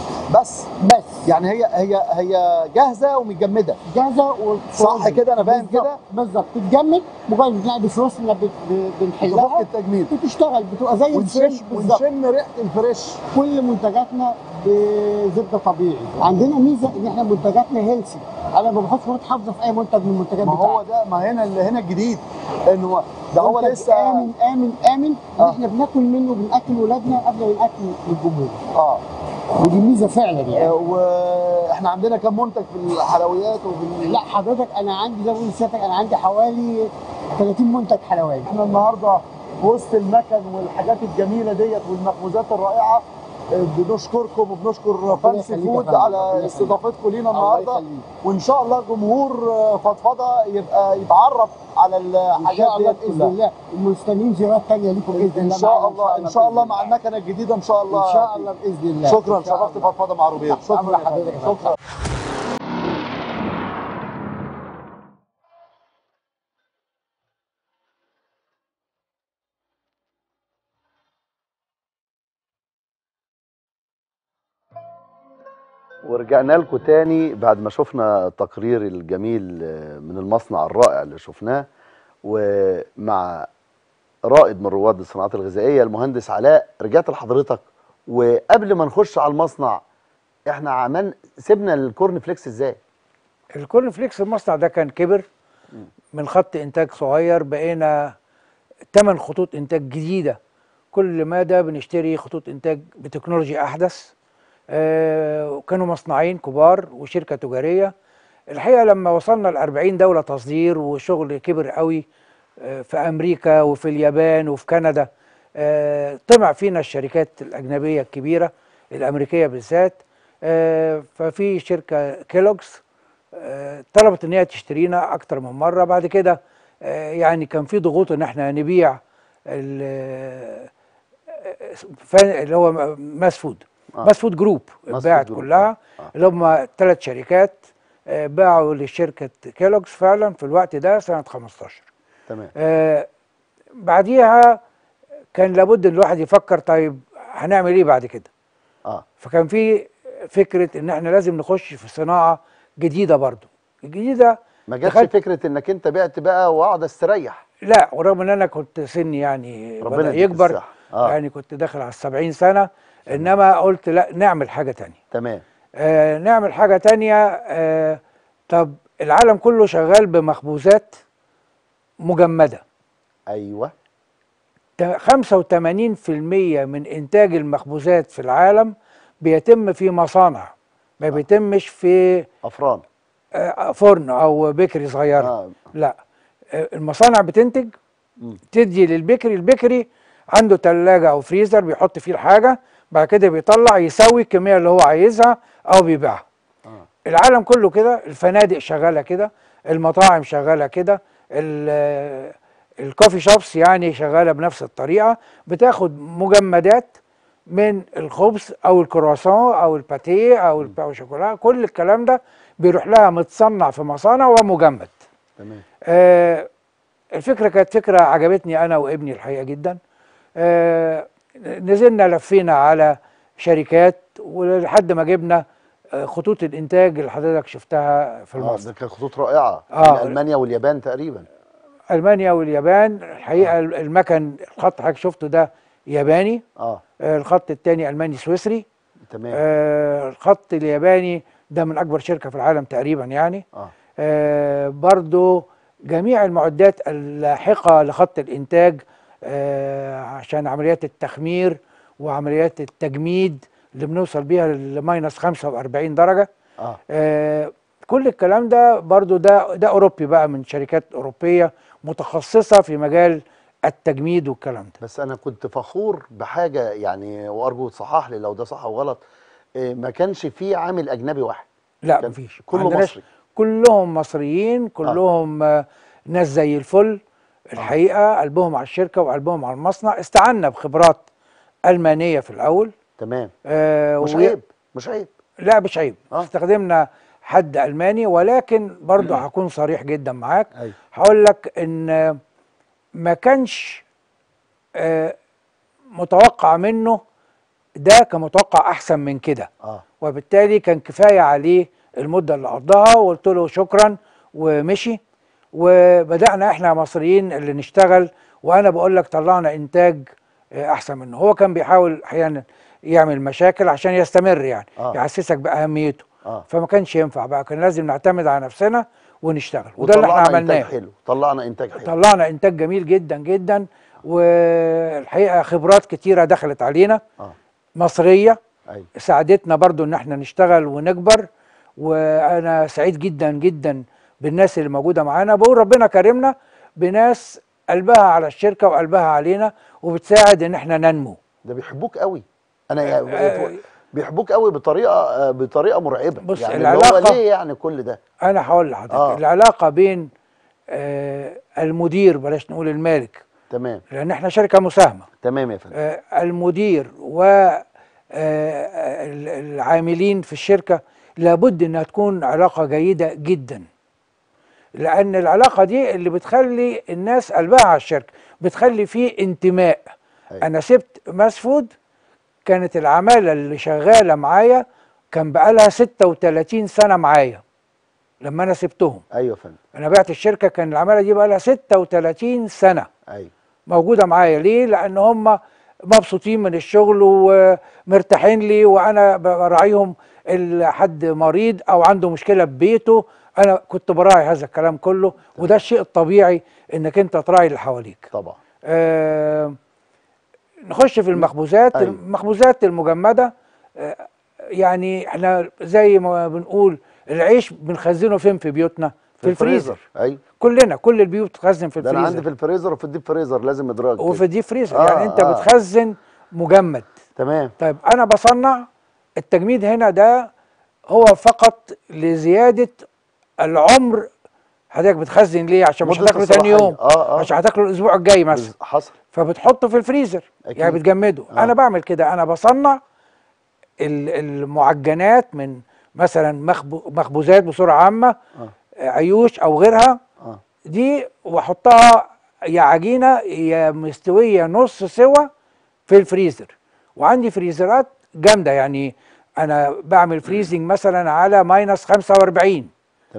بس بس يعني هي هي هي جاهزه ومتجمده جاهزه و صح كده انا فاهم بالظبط، كده بالظبط تتجمد مجرد بتلاقي ديفروست انها بت- ب- تفك بنحلها التجميد بتشتغل بتبقى زي ونشم الفريش بالظبط ونشم ريحه الفريش كل منتجاتنا بزبده طبيعي عندنا ميزه ان احنا منتجاتنا هيلثي انا ما بحطش مواد حافظه في اي منتج من المنتجات ما هو بتاعتي ده ما هنا اللي هنا الجديد ان هو ده هو منتج لسه امن امن امن ان آه. احنا بناكل منه بناكل ولادنا قبل ما ناكل الجمهور اه ودي ميزه فعلا يعني آه، واحنا عندنا كم منتج في الحلويات وفي ال- لا حضرتك انا عندي زي ما بقول لسيادتك انا عندي حوالي 30 منتج حلواني احنا النهارده في وسط المكن والحاجات الجميله ديت والمخبوزات الرائعه آه، بنشكركم وبنشكر فانسي يخليك يا فود فندم، ربنا على يخليك. استضافتكم لينا الله النهارده يخليك. وان شاء الله جمهور آه، فضفضه يبقى يتعرف على ان الحاجات شاء الله ديت باذن كلها الله ومستنيين زيارات ثانيه ليكم باذن ان الله شاء معانا الله ان شاء الله بإذن مع المكنه الجديده ان شاء الله ان شاء الله باذن الله شكرا إن شاء شرفت الله. فضفضه مع روبير تحت أمر شكرا يا حضرتك فندم. يا فندم. شكرا ورجعنا لكم تاني بعد ما شفنا التقرير الجميل آه، من المصنع الرائع اللي شفناه ومع رائد من رواد الصناعات الغذائيه المهندس علاء رجعت لحضرتك وقبل ما نخش على المصنع احنا عملنا سيبنا الكورن فليكس ازاي؟ الكورن فليكس المصنع ده كان كبر من خط انتاج صغير بقينا ثمان خطوط انتاج جديده كل مدى بنشتري خطوط انتاج بتكنولوجيا احدث آه، وكانوا مصنعين كبار وشركه تجاريه الحقيقه لما وصلنا ل 40 دوله تصدير وشغل كبر قوي آه، في امريكا وفي اليابان وفي كندا آه، طمع فينا الشركات الاجنبيه الكبيره الامريكيه بالذات آه، ففي شركه كيلوجز آه، طلبت ان هي تشترينا اكتر من مره بعد كده آه، يعني كان في ضغوط ان احنا نبيع ال- آه، فان- اللي هو ماس فود آه. ماس فود جروب ماس باعت فود جروب، كلها آه. اللي هم ثلاث شركات آه، باعوا لشركه كيلوجز فعلا في الوقت ده سنه 15 تمام آه، بعديها كان لابد ان الواحد يفكر طيب هنعمل ايه بعد كده اه فكان في فكره ان احنا لازم نخش في صناعه جديده برضو الجديده ما جاتش دخلت- فكره انك انت بعت بقى واقعد استريح لا ورغم ان انا كنت سني يعني ربنا بدا يديك يكبر الصحة. آه. يعني كنت داخل على السبعين سنه انما قلت لا نعمل حاجه تانية تمام آه نعمل حاجه تانية آه طب العالم كله شغال بمخبوزات مجمده ايوه تا- 85% من انتاج المخبوزات في العالم بيتم في مصانع ما بيتمش في افران آه، فرن او بيكري صغيره آه. لا آه، المصانع بتنتج مم. تدي للبيكري البيكري عنده تلاجة او فريزر بيحط فيه الحاجه بعد كده بيطلع يسوي الكميه اللي هو عايزها او بيبيعها آه. العالم كله كده الفنادق شغاله كده المطاعم شغاله كده ال- الكوفي شوبس يعني شغاله بنفس الطريقه بتاخد مجمدات من الخبز او الكرواسون او الباتيه او الباو شوكولا كل الكلام ده بيروح لها متصنع في مصانع ومجمد تمام آه الفكره كانت فكره عجبتني انا وابني الحقيقه جدا آه نزلنا لفينا على شركات ولحد ما جبنا آه، خطوط الانتاج اللي حضرتك شفتها في اه المصنع ده كانت خطوط رائعه آه. من المانيا واليابان تقريبا المانيا واليابان الحقيقه المكن الخط حضرتك شفته ده ياباني اه آه الخط الثاني الماني سويسري تمام آه الخط الياباني ده من اكبر شركه في العالم تقريبا يعني اه آه برضو جميع المعدات اللاحقة لخط الإنتاج آه عشان عمليات التخمير وعمليات التجميد اللي بنوصل بيها لماينس 45 درجة اه آه كل الكلام ده برضو ده ده أوروبي بقى من شركات أوروبية متخصصة في مجال التجميد والكلام ده بس انا كنت فخور بحاجه يعني وارجو تصحح لي لو ده صح او غلط إيه ما كانش فيه عامل اجنبي واحد لا كان مفيش ما كله عندناش- مصري. كلهم مصريين كلهم آه. ناس زي الفل الحقيقه قلبهم على الشركه وقلبهم على المصنع استعنا بخبرات المانيه في الاول تمام آه مش و- عيب مش عيب لا مش عيب آه. استخدمنا حد الماني ولكن برضه هكون صريح جدا معاك أيوة. هقول لك ان آه، ما كانش آه متوقع منه ده كان متوقع احسن من كده اه وبالتالي كان كفايه عليه المده اللي قضاها وقلت له شكرا ومشي وبدانا احنا مصريين اللي نشتغل وانا بقول لك طلعنا انتاج آه، احسن منه هو كان بيحاول احيانا يعمل مشاكل عشان يستمر يعني آه. يحسسك باهميته اه فما كانش ينفع بقى كان لازم نعتمد على نفسنا ونشتغل وده اللي احنا وطلعنا عملناه انتاج حلو طلعنا انتاج حلو طلعنا انتاج جميل جدا جدا والحقيقه خبرات كتيره دخلت علينا اه مصريه ايوه ساعدتنا برضو ان احنا نشتغل ونكبر وانا سعيد جدا جدا بالناس اللي موجوده معانا بقول ربنا كرمنا بناس قلبها على الشركه وقلبها علينا وبتساعد ان احنا ننمو ده بيحبوك قوي انا آه، يعني بيحبوك قوي بطريقه آه، بطريقه مرعبه بص، يعني اللي هو العلاقة- ليه يعني كل ده انا هقول لحضرتك آه. العلاقه بين آه المدير بلاش نقول المالك تمام لان احنا شركه مساهمه تمام يا فندم آه، المدير و آه، ال- العاملين في الشركة لابد انها تكون علاقة جيدة جدا لان العلاقة دي اللي بتخلي الناس قلبها على الشركة بتخلي فيه انتماء أيوة. انا سبت ماس فود كانت العمالة اللي شغالة معايا كان بقالها 36 سنة معايا لما انا سبتهم ايوه يا فندم انا بعت الشركة كان العمالة دي بقالها 36 سنة ايوه موجوده معايا ليه لان هم مبسوطين من الشغل ومرتاحين لي وانا براعيهم ال- حد مريض او عنده مشكله ببيته انا كنت براعي هذا الكلام كله وده الشيء الطبيعي انك انت تراعي اللي حواليك طبعا آه نخش في المخبوزات أيوة. المخبوزات المجمده آه يعني احنا زي ما بنقول العيش بنخزنه فين في بيوتنا في الفريزر ايوه كلنا كل البيوت بتخزن في ده الفريزر انا عندي في الفريزر وفي الديب فريزر لازم ادراج كده. وفي الديب فريزر آه، يعني انت آه. بتخزن مجمد تمام طيب انا بصنع التجميد هنا ده هو فقط لزياده العمر حضرتك بتخزن ليه عشان مش مدة هتاكله تاني الصلاحية. يوم اه اه عشان هتاكله الاسبوع الجاي مثلا بز- حصل فبتحطه في الفريزر أكيد. يعني بتجمده آه. انا بعمل كده انا بصنع ال- المعجنات من مثلا مخبو- مخبوزات بصوره عامه آه. عيوش او غيرها اه دي واحطها يا عجينه يا مستويه نص سوا في الفريزر وعندي فريزرات جامده يعني انا بعمل فريزنج مثلا على ماينس 45 تمام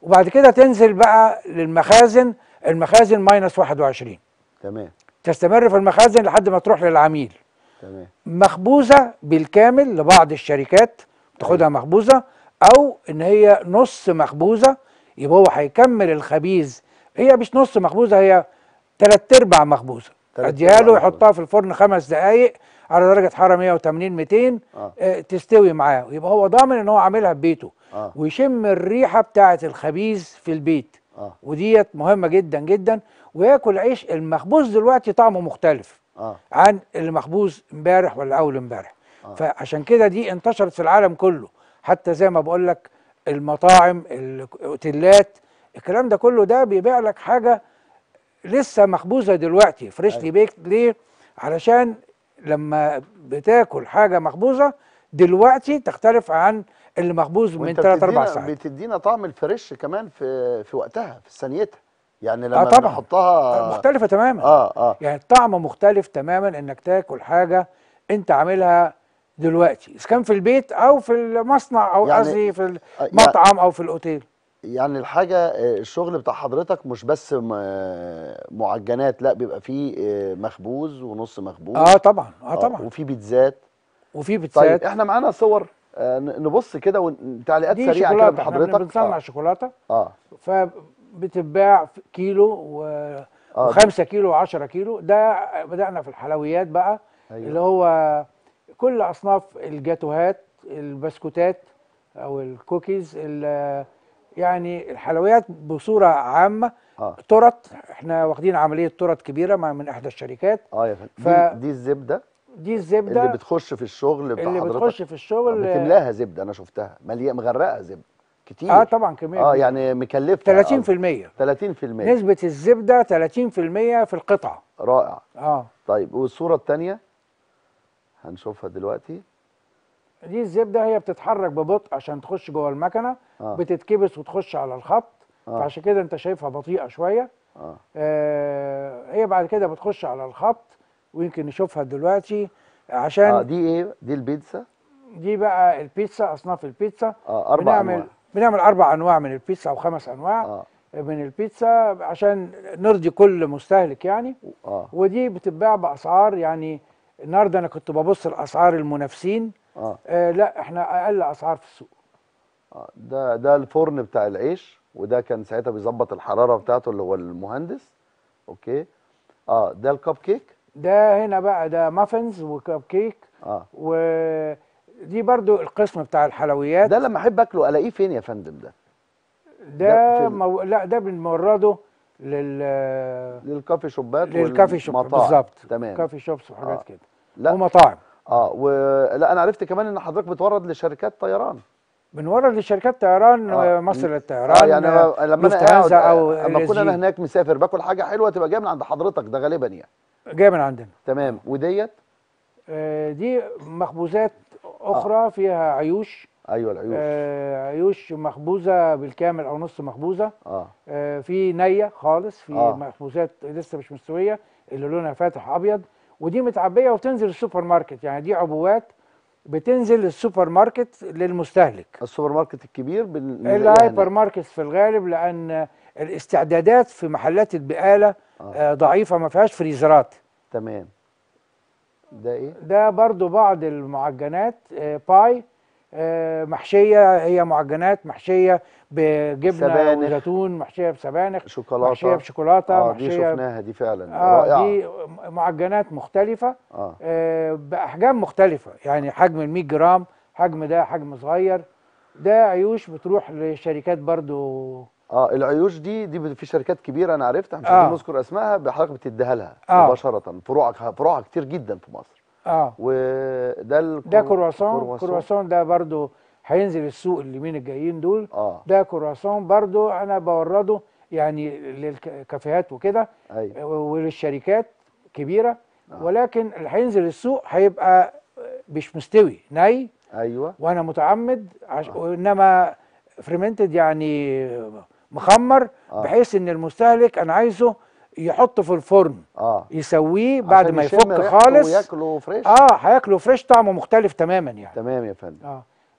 وبعد كده تنزل بقى للمخازن المخازن ماينس 21 تمام تستمر في المخازن لحد ما تروح للعميل تمام مخبوزه بالكامل لبعض الشركات تاخدها مخبوزه او ان هي نص مخبوزه يبقى هو هيكمل الخبيز هي مش نص مخبوزه هي ثلاث ارباع مخبوزه تلات اديها أرباع له مخبوزة. يحطها في الفرن خمس دقائق على درجه حراره 180 200 آه. آه. تستوي معاه يبقى هو ضامن ان هو عاملها في بيته آه. ويشم الريحه بتاعه الخبيز في البيت اه وديت مهمه جدا جدا وياكل عيش المخبوز دلوقتي طعمه مختلف اه عن اللي مخبوز امبارح ولا اول امبارح آه. فعشان كده دي انتشرت في العالم كله حتى زي ما بقول لك المطاعم الاوتيلات الكلام ده كله ده بيبيع لك حاجه لسه مخبوزه دلوقتي فريشلي بيكت ليه علشان لما بتاكل حاجه مخبوزه دلوقتي تختلف عن اللي مخبوز من وانت 3 4 بتدينا- ساعات بتدينا طعم الفريش كمان في في وقتها في ثانيتها يعني لما اه طبعا بنحطها مختلفه تماما اه اه يعني الطعم مختلف تماما انك تاكل حاجه انت عاملها دلوقتي اذا كان في البيت او في المصنع او يعني- قصدي في آه، المطعم او في الاوتيل يعني الحاجة آه، الشغل بتاع حضرتك مش بس م- آه، معجنات لا بيبقى فيه آه، مخبوز ونص مخبوز اه طبعا اه طبعا وفي بيتزات وفي طيب بيتزات احنا معانا صور آه، ن- نبص كده وتعليقات دي سريعة كده شوكولاته من احنا حضرتك بنصنع اه, شوكولاته آه. فبتتباع في كيلو و... آه، وخمسة كيلو و10 كيلو ده بدأنا في الحلويات بقى أيوة. اللي هو كل أصناف الجاتوهات البسكوتات أو الكوكيز ال- يعني الحلويات بصورة عامة اه ترط احنا واخدين عملية ترط كبيرة مع من إحدى الشركات اه يا فندم ف- دي, دي الزبدة دي الزبدة اللي بتخش في الشغل بتاع اللي حضرتك بتخش في الشغل بتملاها زبدة انا شفتها مليئة مغرقة زبدة كتير اه طبعا كمية اه كبيرة. يعني مكلفة 30% 30% نسبة الزبدة 30% في القطعة رائع اه طيب والصورة الثانية هنشوفها دلوقتي دي الزبدة هي بتتحرك ببطء عشان تخش جوه المكنة آه. بتتكبس وتخش على الخط آه. فعشان كده انت شايفها بطيئة شوية اه آه هي بعد كده بتخش على الخط ويمكن نشوفها دلوقتي عشان اه دي ايه دي البيتزا دي بقى البيتزا اصناف البيتزا اه اربع بنعمل انواع بنعمل اربع انواع من البيتزا او خمس انواع اه من البيتزا عشان نرضي كل مستهلك يعني اه ودي بتتباع باسعار يعني النهارده انا كنت ببص لاسعار المنافسين اه آه لا احنا اقل اسعار في السوق آه، ده ده الفرن بتاع العيش وده كان ساعتها بيظبط الحراره بتاعته اللي هو المهندس اوكي اه ده الكب كيك ده هنا بقى ده مافنز وكب كيك اه ودي برضو القسم بتاع الحلويات ده لما احب اكله الاقيه فين يا فندم ده ده ده في ال- مو... لا ده بنورده لل للكافي شوبات للكافي شوب والمطاعم. بالظبط تمام كافي شوبس وحاجات آه. كده لا ومطاعم اه ولا انا عرفت كمان ان حضرتك بتورد لشركات طيران بنورد لشركات طيران آه. مصر اه للطيران يعني أنا لما انا لوفتهانزا قاعد او لما اكون انا LSG. هناك مسافر باكل حاجه حلوه تبقى جايه من عند حضرتك ده غالبا يعني جايه من عندنا تمام وديت آه، دي مخبوزات اخرى فيها عيوش ايوه العيوش آه، عيوش مخبوزه بالكامل او نص مخبوزه اه آه، في نيه خالص في آه. مخبوزات لسه مش مستويه اللي لونها فاتح ابيض ودي متعبيه وتنزل السوبر ماركت يعني دي عبوات بتنزل السوبر ماركت للمستهلك السوبر ماركت الكبير بن- الهايبر ماركت في الغالب لان الاستعدادات في محلات البقاله آه. آه، ضعيفه ما فيهاش فريزرات تمام ده ايه ده برضو بعض المعجنات آه، باي آه، محشيه هي معجنات محشيه بجبنه سبانخ. وزيتون محشيه بسبانخ شوكولاته محشيه بشوكولاته اه دي محشيه شفناها دي فعلا اه رائعه دي معجنات مختلفه اه آه، باحجام مختلفه يعني حجم ال 100 جرام حجم ده حجم صغير ده عيوش بتروح لشركات برضو اه العيوش دي دي في شركات كبيره انا عرفتها مش آه. عايزين نذكر اسمائها حضرتك بتديها لها آه. مباشره فروعها فروعها كتير جدا في مصر اه وده الكرو... ده كرواسون كرواسون ده برضو هينزل السوق اليومين الجايين دول اه ده كرواسون برضو انا بورده يعني للكافيهات وكده ايوه وللشركات كبيره آه. ولكن اللي هينزل السوق هيبقى مش مستوي ني ايوه وانا متعمد عش... انما فريمنتد يعني مخمر آه. بحيث ان المستهلك انا عايزه يحطه في الفرن اه يسويه بعد عشان ما يشم يفك ريحته خالص وياكله فريش اه هياكله فريش طعمه مختلف تماما يعني تمام يا فندم اه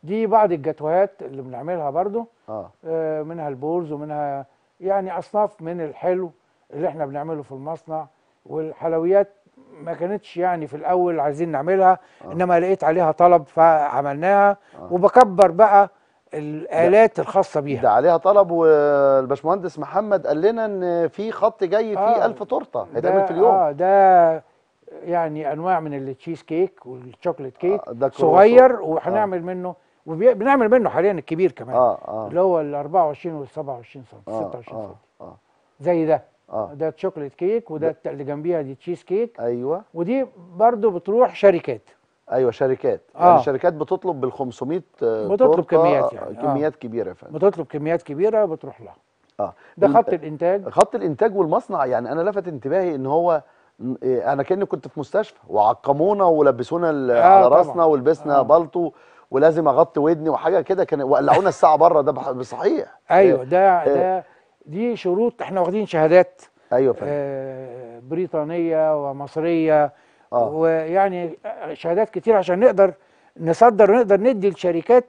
دي بعض الجاتوهات اللي بنعملها برضو اه آه، منها البولز ومنها يعني اصناف من الحلو اللي احنا بنعمله في المصنع والحلويات ما كانتش يعني في الاول عايزين نعملها انما لقيت عليها طلب فعملناها وبكبر بقى الالات الخاصه بيها ده عليها طلب والباشمهندس محمد قال لنا ان في خط جاي فيه آه. 1000 تورته ده- هيتعمل في اليوم اه ده يعني انواع من التشيز كيك والشوكليت كيك آه، ده كرواسون. صغير وهنعمل منه وبنعمل منه حاليا الكبير كمان اه اه اللي هو ال 24 وال 27 سم اه 26 اه سم اه زي ده اه ده شوكليت كيك وده الت- اللي جنبيها دي تشيز كيك ايوه ودي برضو بتروح شركات ايوه شركات آه. يعني شركات بتطلب بال 500 آه، بتطلب تورتة، كميات آه، يعني، آه. كميات كبيره يا فندم بتطلب كميات كبيره بتروح لها اه ده ال- خط الانتاج خط الانتاج والمصنع يعني انا لفت انتباهي ان هو م- إيه، انا كاني كنت في مستشفى وعقمونا ولبسونا ال- آه على طبعاً. راسنا ولبسنا آه. بالطو ولازم اغطي ودني وحاجه كده كان وقلعونا الساعه بره ده بح- بصحيح ايوه ده آه. ده دي شروط احنا واخدين شهادات ايوه فندم آه، بريطانيه ومصريه آه. ويعني شهادات كتير عشان نقدر نصدر ونقدر ندي لشركات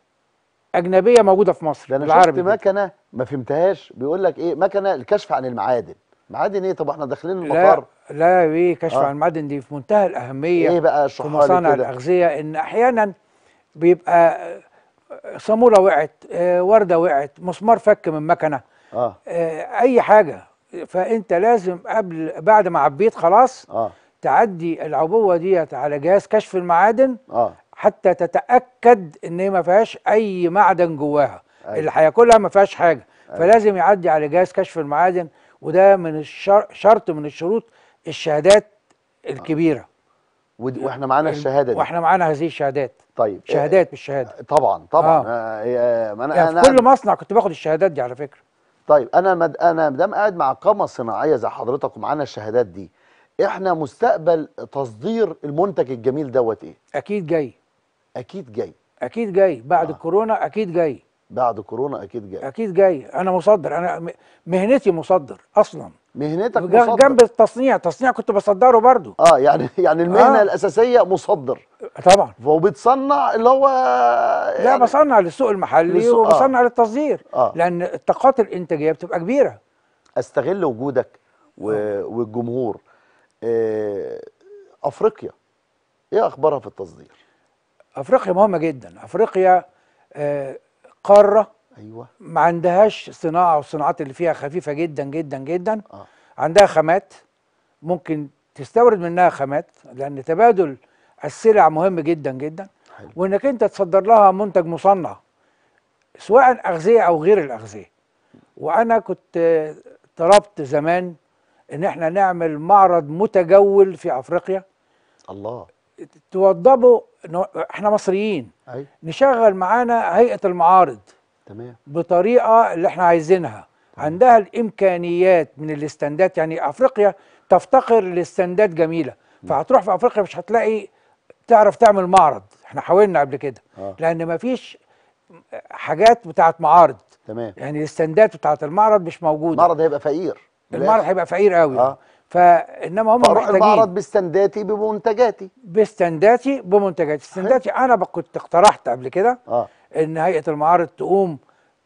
اجنبيه موجوده في مصر ده انا بالعربي شفت كده. مكنه ما فهمتهاش بيقول لك ايه مكنه الكشف عن المعادن معادن ايه طب احنا داخلين لا المطار لا ايه كشف آه. عن المعدن دي في منتهى الاهميه ايه بقى في اشرحها مصانع لي كده الاغذيه ان احيانا بيبقى آه، صاموله وقعت آه، ورده وقعت مسمار فك من مكنه اه آه، اي حاجه فانت لازم قبل بعد ما عبيت خلاص اه تعدي العبوه ديت على جهاز كشف المعادن اه حتى تتاكد ان هي ما فيهاش اي معدن جواها أيوة. اللي هياكلها ما فيهاش حاجه فلازم يعدي على جهاز كشف المعادن وده من الشر... شرط من الشروط الشهادات الكبيره ود- واحنا معانا الشهاده دي واحنا معانا هذه الشهادات طيب شهادات بالشهاده آه، طبعا طبعا آه. آه. آه ما انا يعني انا في كل مصنع كنت باخد الشهادات دي على فكره طيب انا مد... انا مدام قاعد مع قامه صناعيه زي حضرتك ومعانا الشهادات دي احنا مستقبل تصدير المنتج الجميل دوت ايه اكيد جاي اكيد جاي اكيد جاي بعد آه. الكورونا اكيد جاي بعد كورونا اكيد جاي اكيد جاي انا مصدر انا م- مهنتي مصدر اصلا مهنتك جا- مصدر جنب التصنيع تصنيع كنت بصدره برضو اه يعني يعني المهنه آه. آه. الاساسيه مصدر طبعا وبتصنع اللي هو لا يعني بصنع للسوق المحلي للسوق- آه. وبصنع للتصدير آه. لان الطاقات الانتاجيه بتبقى كبيره استغل وجودك و... والجمهور آه، افريقيا ايه اخبارها في التصدير افريقيا مهمه جدا افريقيا آه، قاره ايوه ما عندهاش صناعه والصناعات اللي فيها خفيفه جدا جدا جدا آه. عندها خامات ممكن تستورد منها خامات لان تبادل السلع مهم جدا جدا حلو. وانك انت تصدر لها منتج مصنع سواء اغذيه او غير الاغذيه وانا كنت آه، طلبت زمان ان احنا نعمل معرض متجول في افريقيا الله توضبوا إنه احنا مصريين ايوه نشغل معانا هيئه المعارض تمام بطريقه اللي احنا عايزينها عندها الامكانيات من الاستندات يعني افريقيا تفتقر لاستندات جميله فهتروح في افريقيا مش هتلاقي تعرف تعمل معرض احنا حاولنا قبل كده آه. لان مفيش حاجات بتاعت معارض تمام يعني الاستندات بتاعت المعرض مش موجوده المعرض هيبقى فقير المعرض هيبقى فقير قوي آه. فانما هم فاروح المعرض محتاجين باستنداتي بمنتجاتي باستنداتي بمنتجات استنداتي انا ب- كنت اقترحت قبل كده اه ان هيئه المعارض تقوم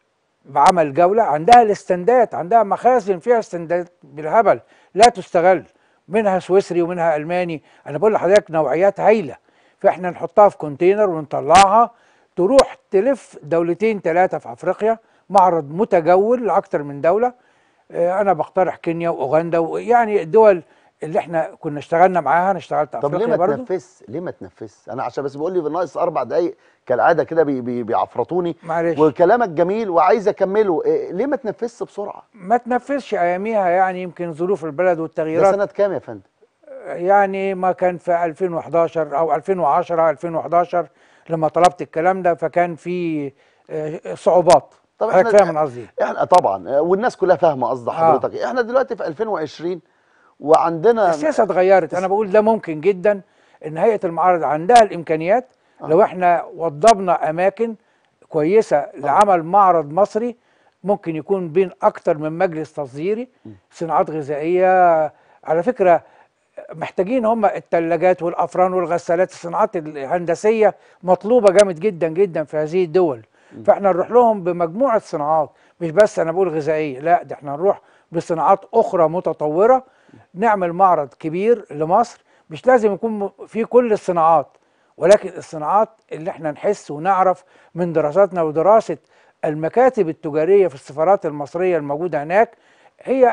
بعمل جوله عندها الاستندات عندها مخازن فيها استندات بالهبل لا تستغل منها سويسري ومنها الماني انا بقول لحضرتك نوعيات هايله فاحنا نحطها في كونتينر ونطلعها تروح تلف دولتين ثلاثه في افريقيا معرض متجول لاكثر من دوله آه، انا بقترح كينيا واوغندا ويعني الدول اللي احنا كنا اشتغلنا معاها انا اشتغلت طب ليه افريقيا ما برضو تنفذش ليه ما تنفذش انا عشان بس بيقول لي ناقص اربع دقايق كالعاده كده بي بي بيعفرطوني معلش وكلامك جميل وعايز اكمله إيه ليه ما تنفذش بسرعه ما تنفذش اياميها يعني يمكن ظروف البلد ده والتغييرات سنه كام يا فندم يعني ما كان في 2011 او 2010 2011 لما طلبت الكلام ده فكان في آه، صعوبات طب حضرتك إحنا- فاهم أنا قصدي احنا طبعا آه، والناس كلها فاهمه قصد حضرتك إيه. احنا دلوقتي في 2020 وعندنا السياسه اتغيرت انا بقول ده ممكن جدا ان هيئه المعارض عندها الامكانيات لو احنا وضبنا اماكن كويسه لعمل معرض مصري ممكن يكون بين اكتر من مجلس تصديري صناعات غذائيه على فكره محتاجين هم الثلاجات والافران والغسالات الصناعات الهندسيه مطلوبه جامد جدا جدا في هذه الدول فاحنا نروح لهم بمجموعه صناعات مش بس انا بقول غذائيه لا ده احنا نروح بصناعات اخرى متطوره نعمل معرض كبير لمصر مش لازم يكون م- فيه كل الصناعات ولكن الصناعات اللي احنا نحس ونعرف من دراساتنا ودراسه المكاتب التجاريه في السفارات المصريه الموجوده هناك هي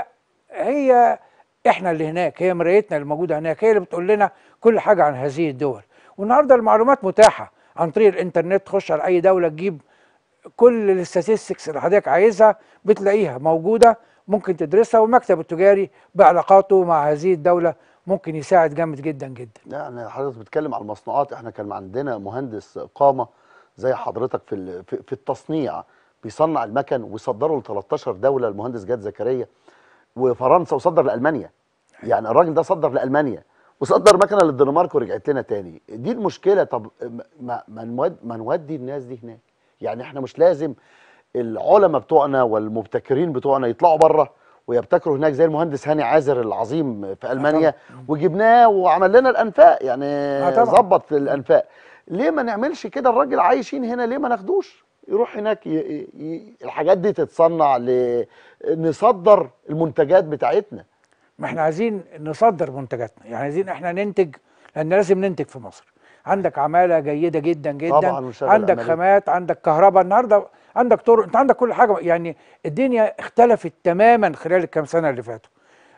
هي احنا اللي هناك هي مرايتنا اللي موجوده هناك هي اللي بتقول لنا كل حاجه عن هذه الدول والنهارده المعلومات متاحه عن طريق الانترنت تخش على اي دوله تجيب كل الاستاتستكس اللي حضرتك عايزها بتلاقيها موجوده ممكن تدرسها والمكتب التجاري بعلاقاته مع هذه الدوله ممكن يساعد جامد جدا جدا يعني حضرتك بتتكلم على المصنوعات احنا كان عندنا مهندس قامه زي حضرتك في ال- في في التصنيع بيصنع المكن ويصدره ل 13 دوله المهندس جاد زكريا وفرنسا وصدر لالمانيا يعني الراجل ده صدر لالمانيا وصدر مكنه للدنمارك ورجعت لنا تاني دي المشكله طب ما ما نود ما نودي الناس دي هناك يعني احنا مش لازم العلماء بتوعنا والمبتكرين بتوعنا يطلعوا بره ويبتكروا هناك زي المهندس هاني عازر العظيم في المانيا وجبناه وعمل لنا الانفاق يعني طبعاً. ظبط الانفاق ليه ما نعملش كده الراجل عايشين هنا ليه ما ناخدوش يروح هناك ي... ي... الحاجات دي تتصنع ل... نصدر المنتجات بتاعتنا ما احنا عايزين نصدر منتجاتنا يعني عايزين احنا ننتج لان لازم ننتج في مصر عندك عماله جيده جدا جدا طبعاً ونشغل عندك عمالة. خامات عندك كهرباء النهارده عندك طرق انت عندك كل حاجه يعني الدنيا اختلفت تماما خلال الكام سنه اللي فاتوا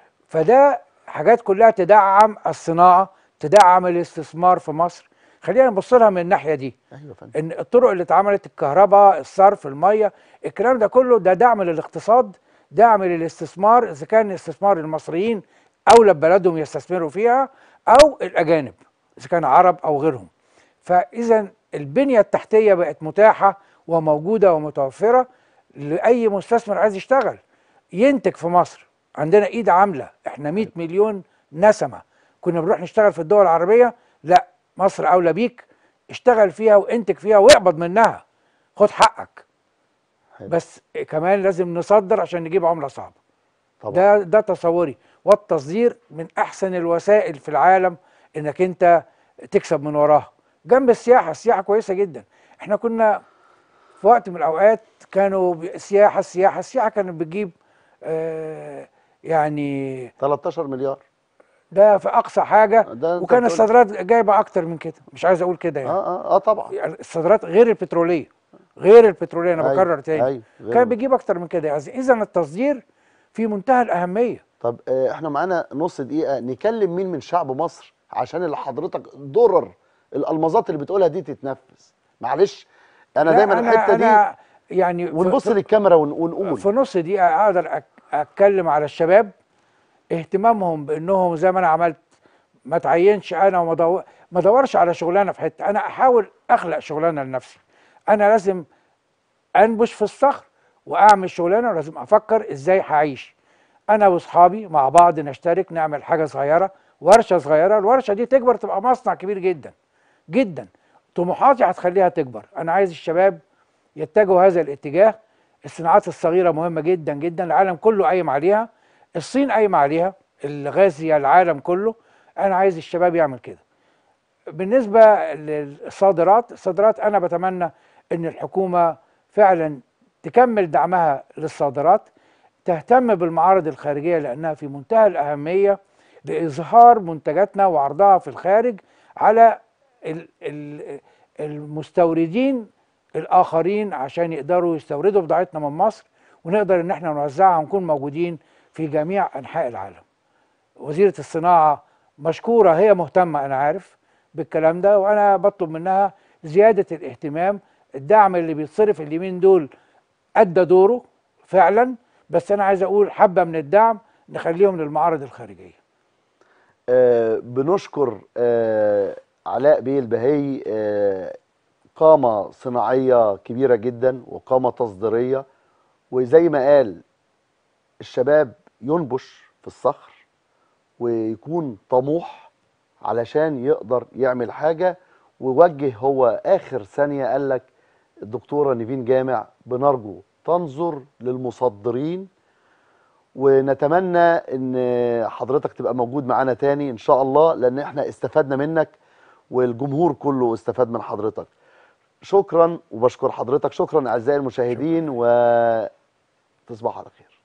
فده حاجات كلها تدعم الصناعه تدعم الاستثمار في مصر خلينا نبص لها من الناحيه دي ايوه يا فندم ان الطرق اللي اتعملت الكهرباء الصرف الميه الكلام ده كله ده دعم للاقتصاد دعم للاستثمار اذا كان استثمار المصريين اولى ببلدهم يستثمروا فيها او الاجانب اذا كان عرب او غيرهم فاذا البنيه التحتيه بقت متاحه وموجوده ومتوفره لاي مستثمر عايز يشتغل ينتج في مصر عندنا ايد عامله احنا 100 مليون نسمه كنا بنروح نشتغل في الدول العربيه لا مصر اولى بيك اشتغل فيها وانتج فيها واقبض منها خد حقك حلو. بس كمان لازم نصدر عشان نجيب عمله صعبه طبعا ده ده تصوري والتصدير من احسن الوسائل في العالم انك انت تكسب من وراها جنب السياحه السياحه كويسه جدا احنا كنا في وقت من الاوقات كانوا بي- السياحه السياحه السياحه كانت بتجيب آه يعني 13 مليار ده في اقصى حاجه ده أنت وكان بتقول- الصادرات جايبه اكتر من كده مش عايز اقول كده يعني اه اه اه طبعا يعني الصادرات غير البتروليه غير البتروليه انا أيوة، بكرر تاني أيوة، غير كان البت- بيجيب اكتر من كده اذا التصدير في منتهى الاهميه طب آه، احنا معانا نص دقيقة نكلم مين من شعب مصر عشان اللي حضرتك درر الالمازات اللي بتقولها دي تتنفذ معلش انا لا، دايما الحتة دي أنا يعني في- ونبص في- للكاميرا ون- ونقول في نص دقيقة أقدر أك- أتكلم على الشباب اهتمامهم بأنهم زي ما أنا عملت ما تعينش أنا وما دو- ما ادورش على شغلانة في حتة أنا أحاول أخلق شغلانة لنفسي أنا لازم أنبش في الصخر وأعمل شغلانة ولازم أفكر إزاي هعيش أنا وأصحابي مع بعض نشترك نعمل حاجة صغيرة ورشة صغيرة الورشة دي تكبر تبقى مصنع كبير جدا جدا طموحاتي هتخليها تكبر أنا عايز الشباب يتجهوا هذا الاتجاه الصناعات الصغيرة مهمة جدا جدا العالم كله قايم عليها الصين قايمة عليها الغازية العالم كله أنا عايز الشباب يعمل كده بالنسبة للصادرات الصادرات أنا بتمنى أن الحكومة فعلا تكمل دعمها للصادرات تهتم بالمعارض الخارجية لأنها في منتهى الأهمية لإظهار منتجاتنا وعرضها في الخارج على ال- ال- المستوردين الآخرين عشان يقدروا يستوردوا بضاعتنا من مصر ونقدر إن احنا نوزعها ونكون موجودين في جميع أنحاء العالم وزيرة الصناعة مشكورة هي مهتمة أنا عارف بالكلام ده وأنا بطلب منها زيادة الاهتمام الدعم اللي بيتصرف اليمين دول أدى دوره فعلا بس أنا عايز أقول حبة من الدعم نخليهم للمعارض الخارجية آه بنشكر آه علاء بيه البهي آه قامة صناعية كبيرة جدا وقامة تصديرية وزي ما قال الشباب ينبش في الصخر ويكون طموح علشان يقدر يعمل حاجة ووجه هو آخر ثانية قال لك الدكتورة نيفين جامع بنرجو تنظر للمصدرين ونتمنى ان حضرتك تبقى موجود معانا تاني ان شاء الله لان احنا استفدنا منك والجمهور كله استفاد من حضرتك شكرا وبشكر حضرتك شكرا اعزائي المشاهدين وتصبحوا على خير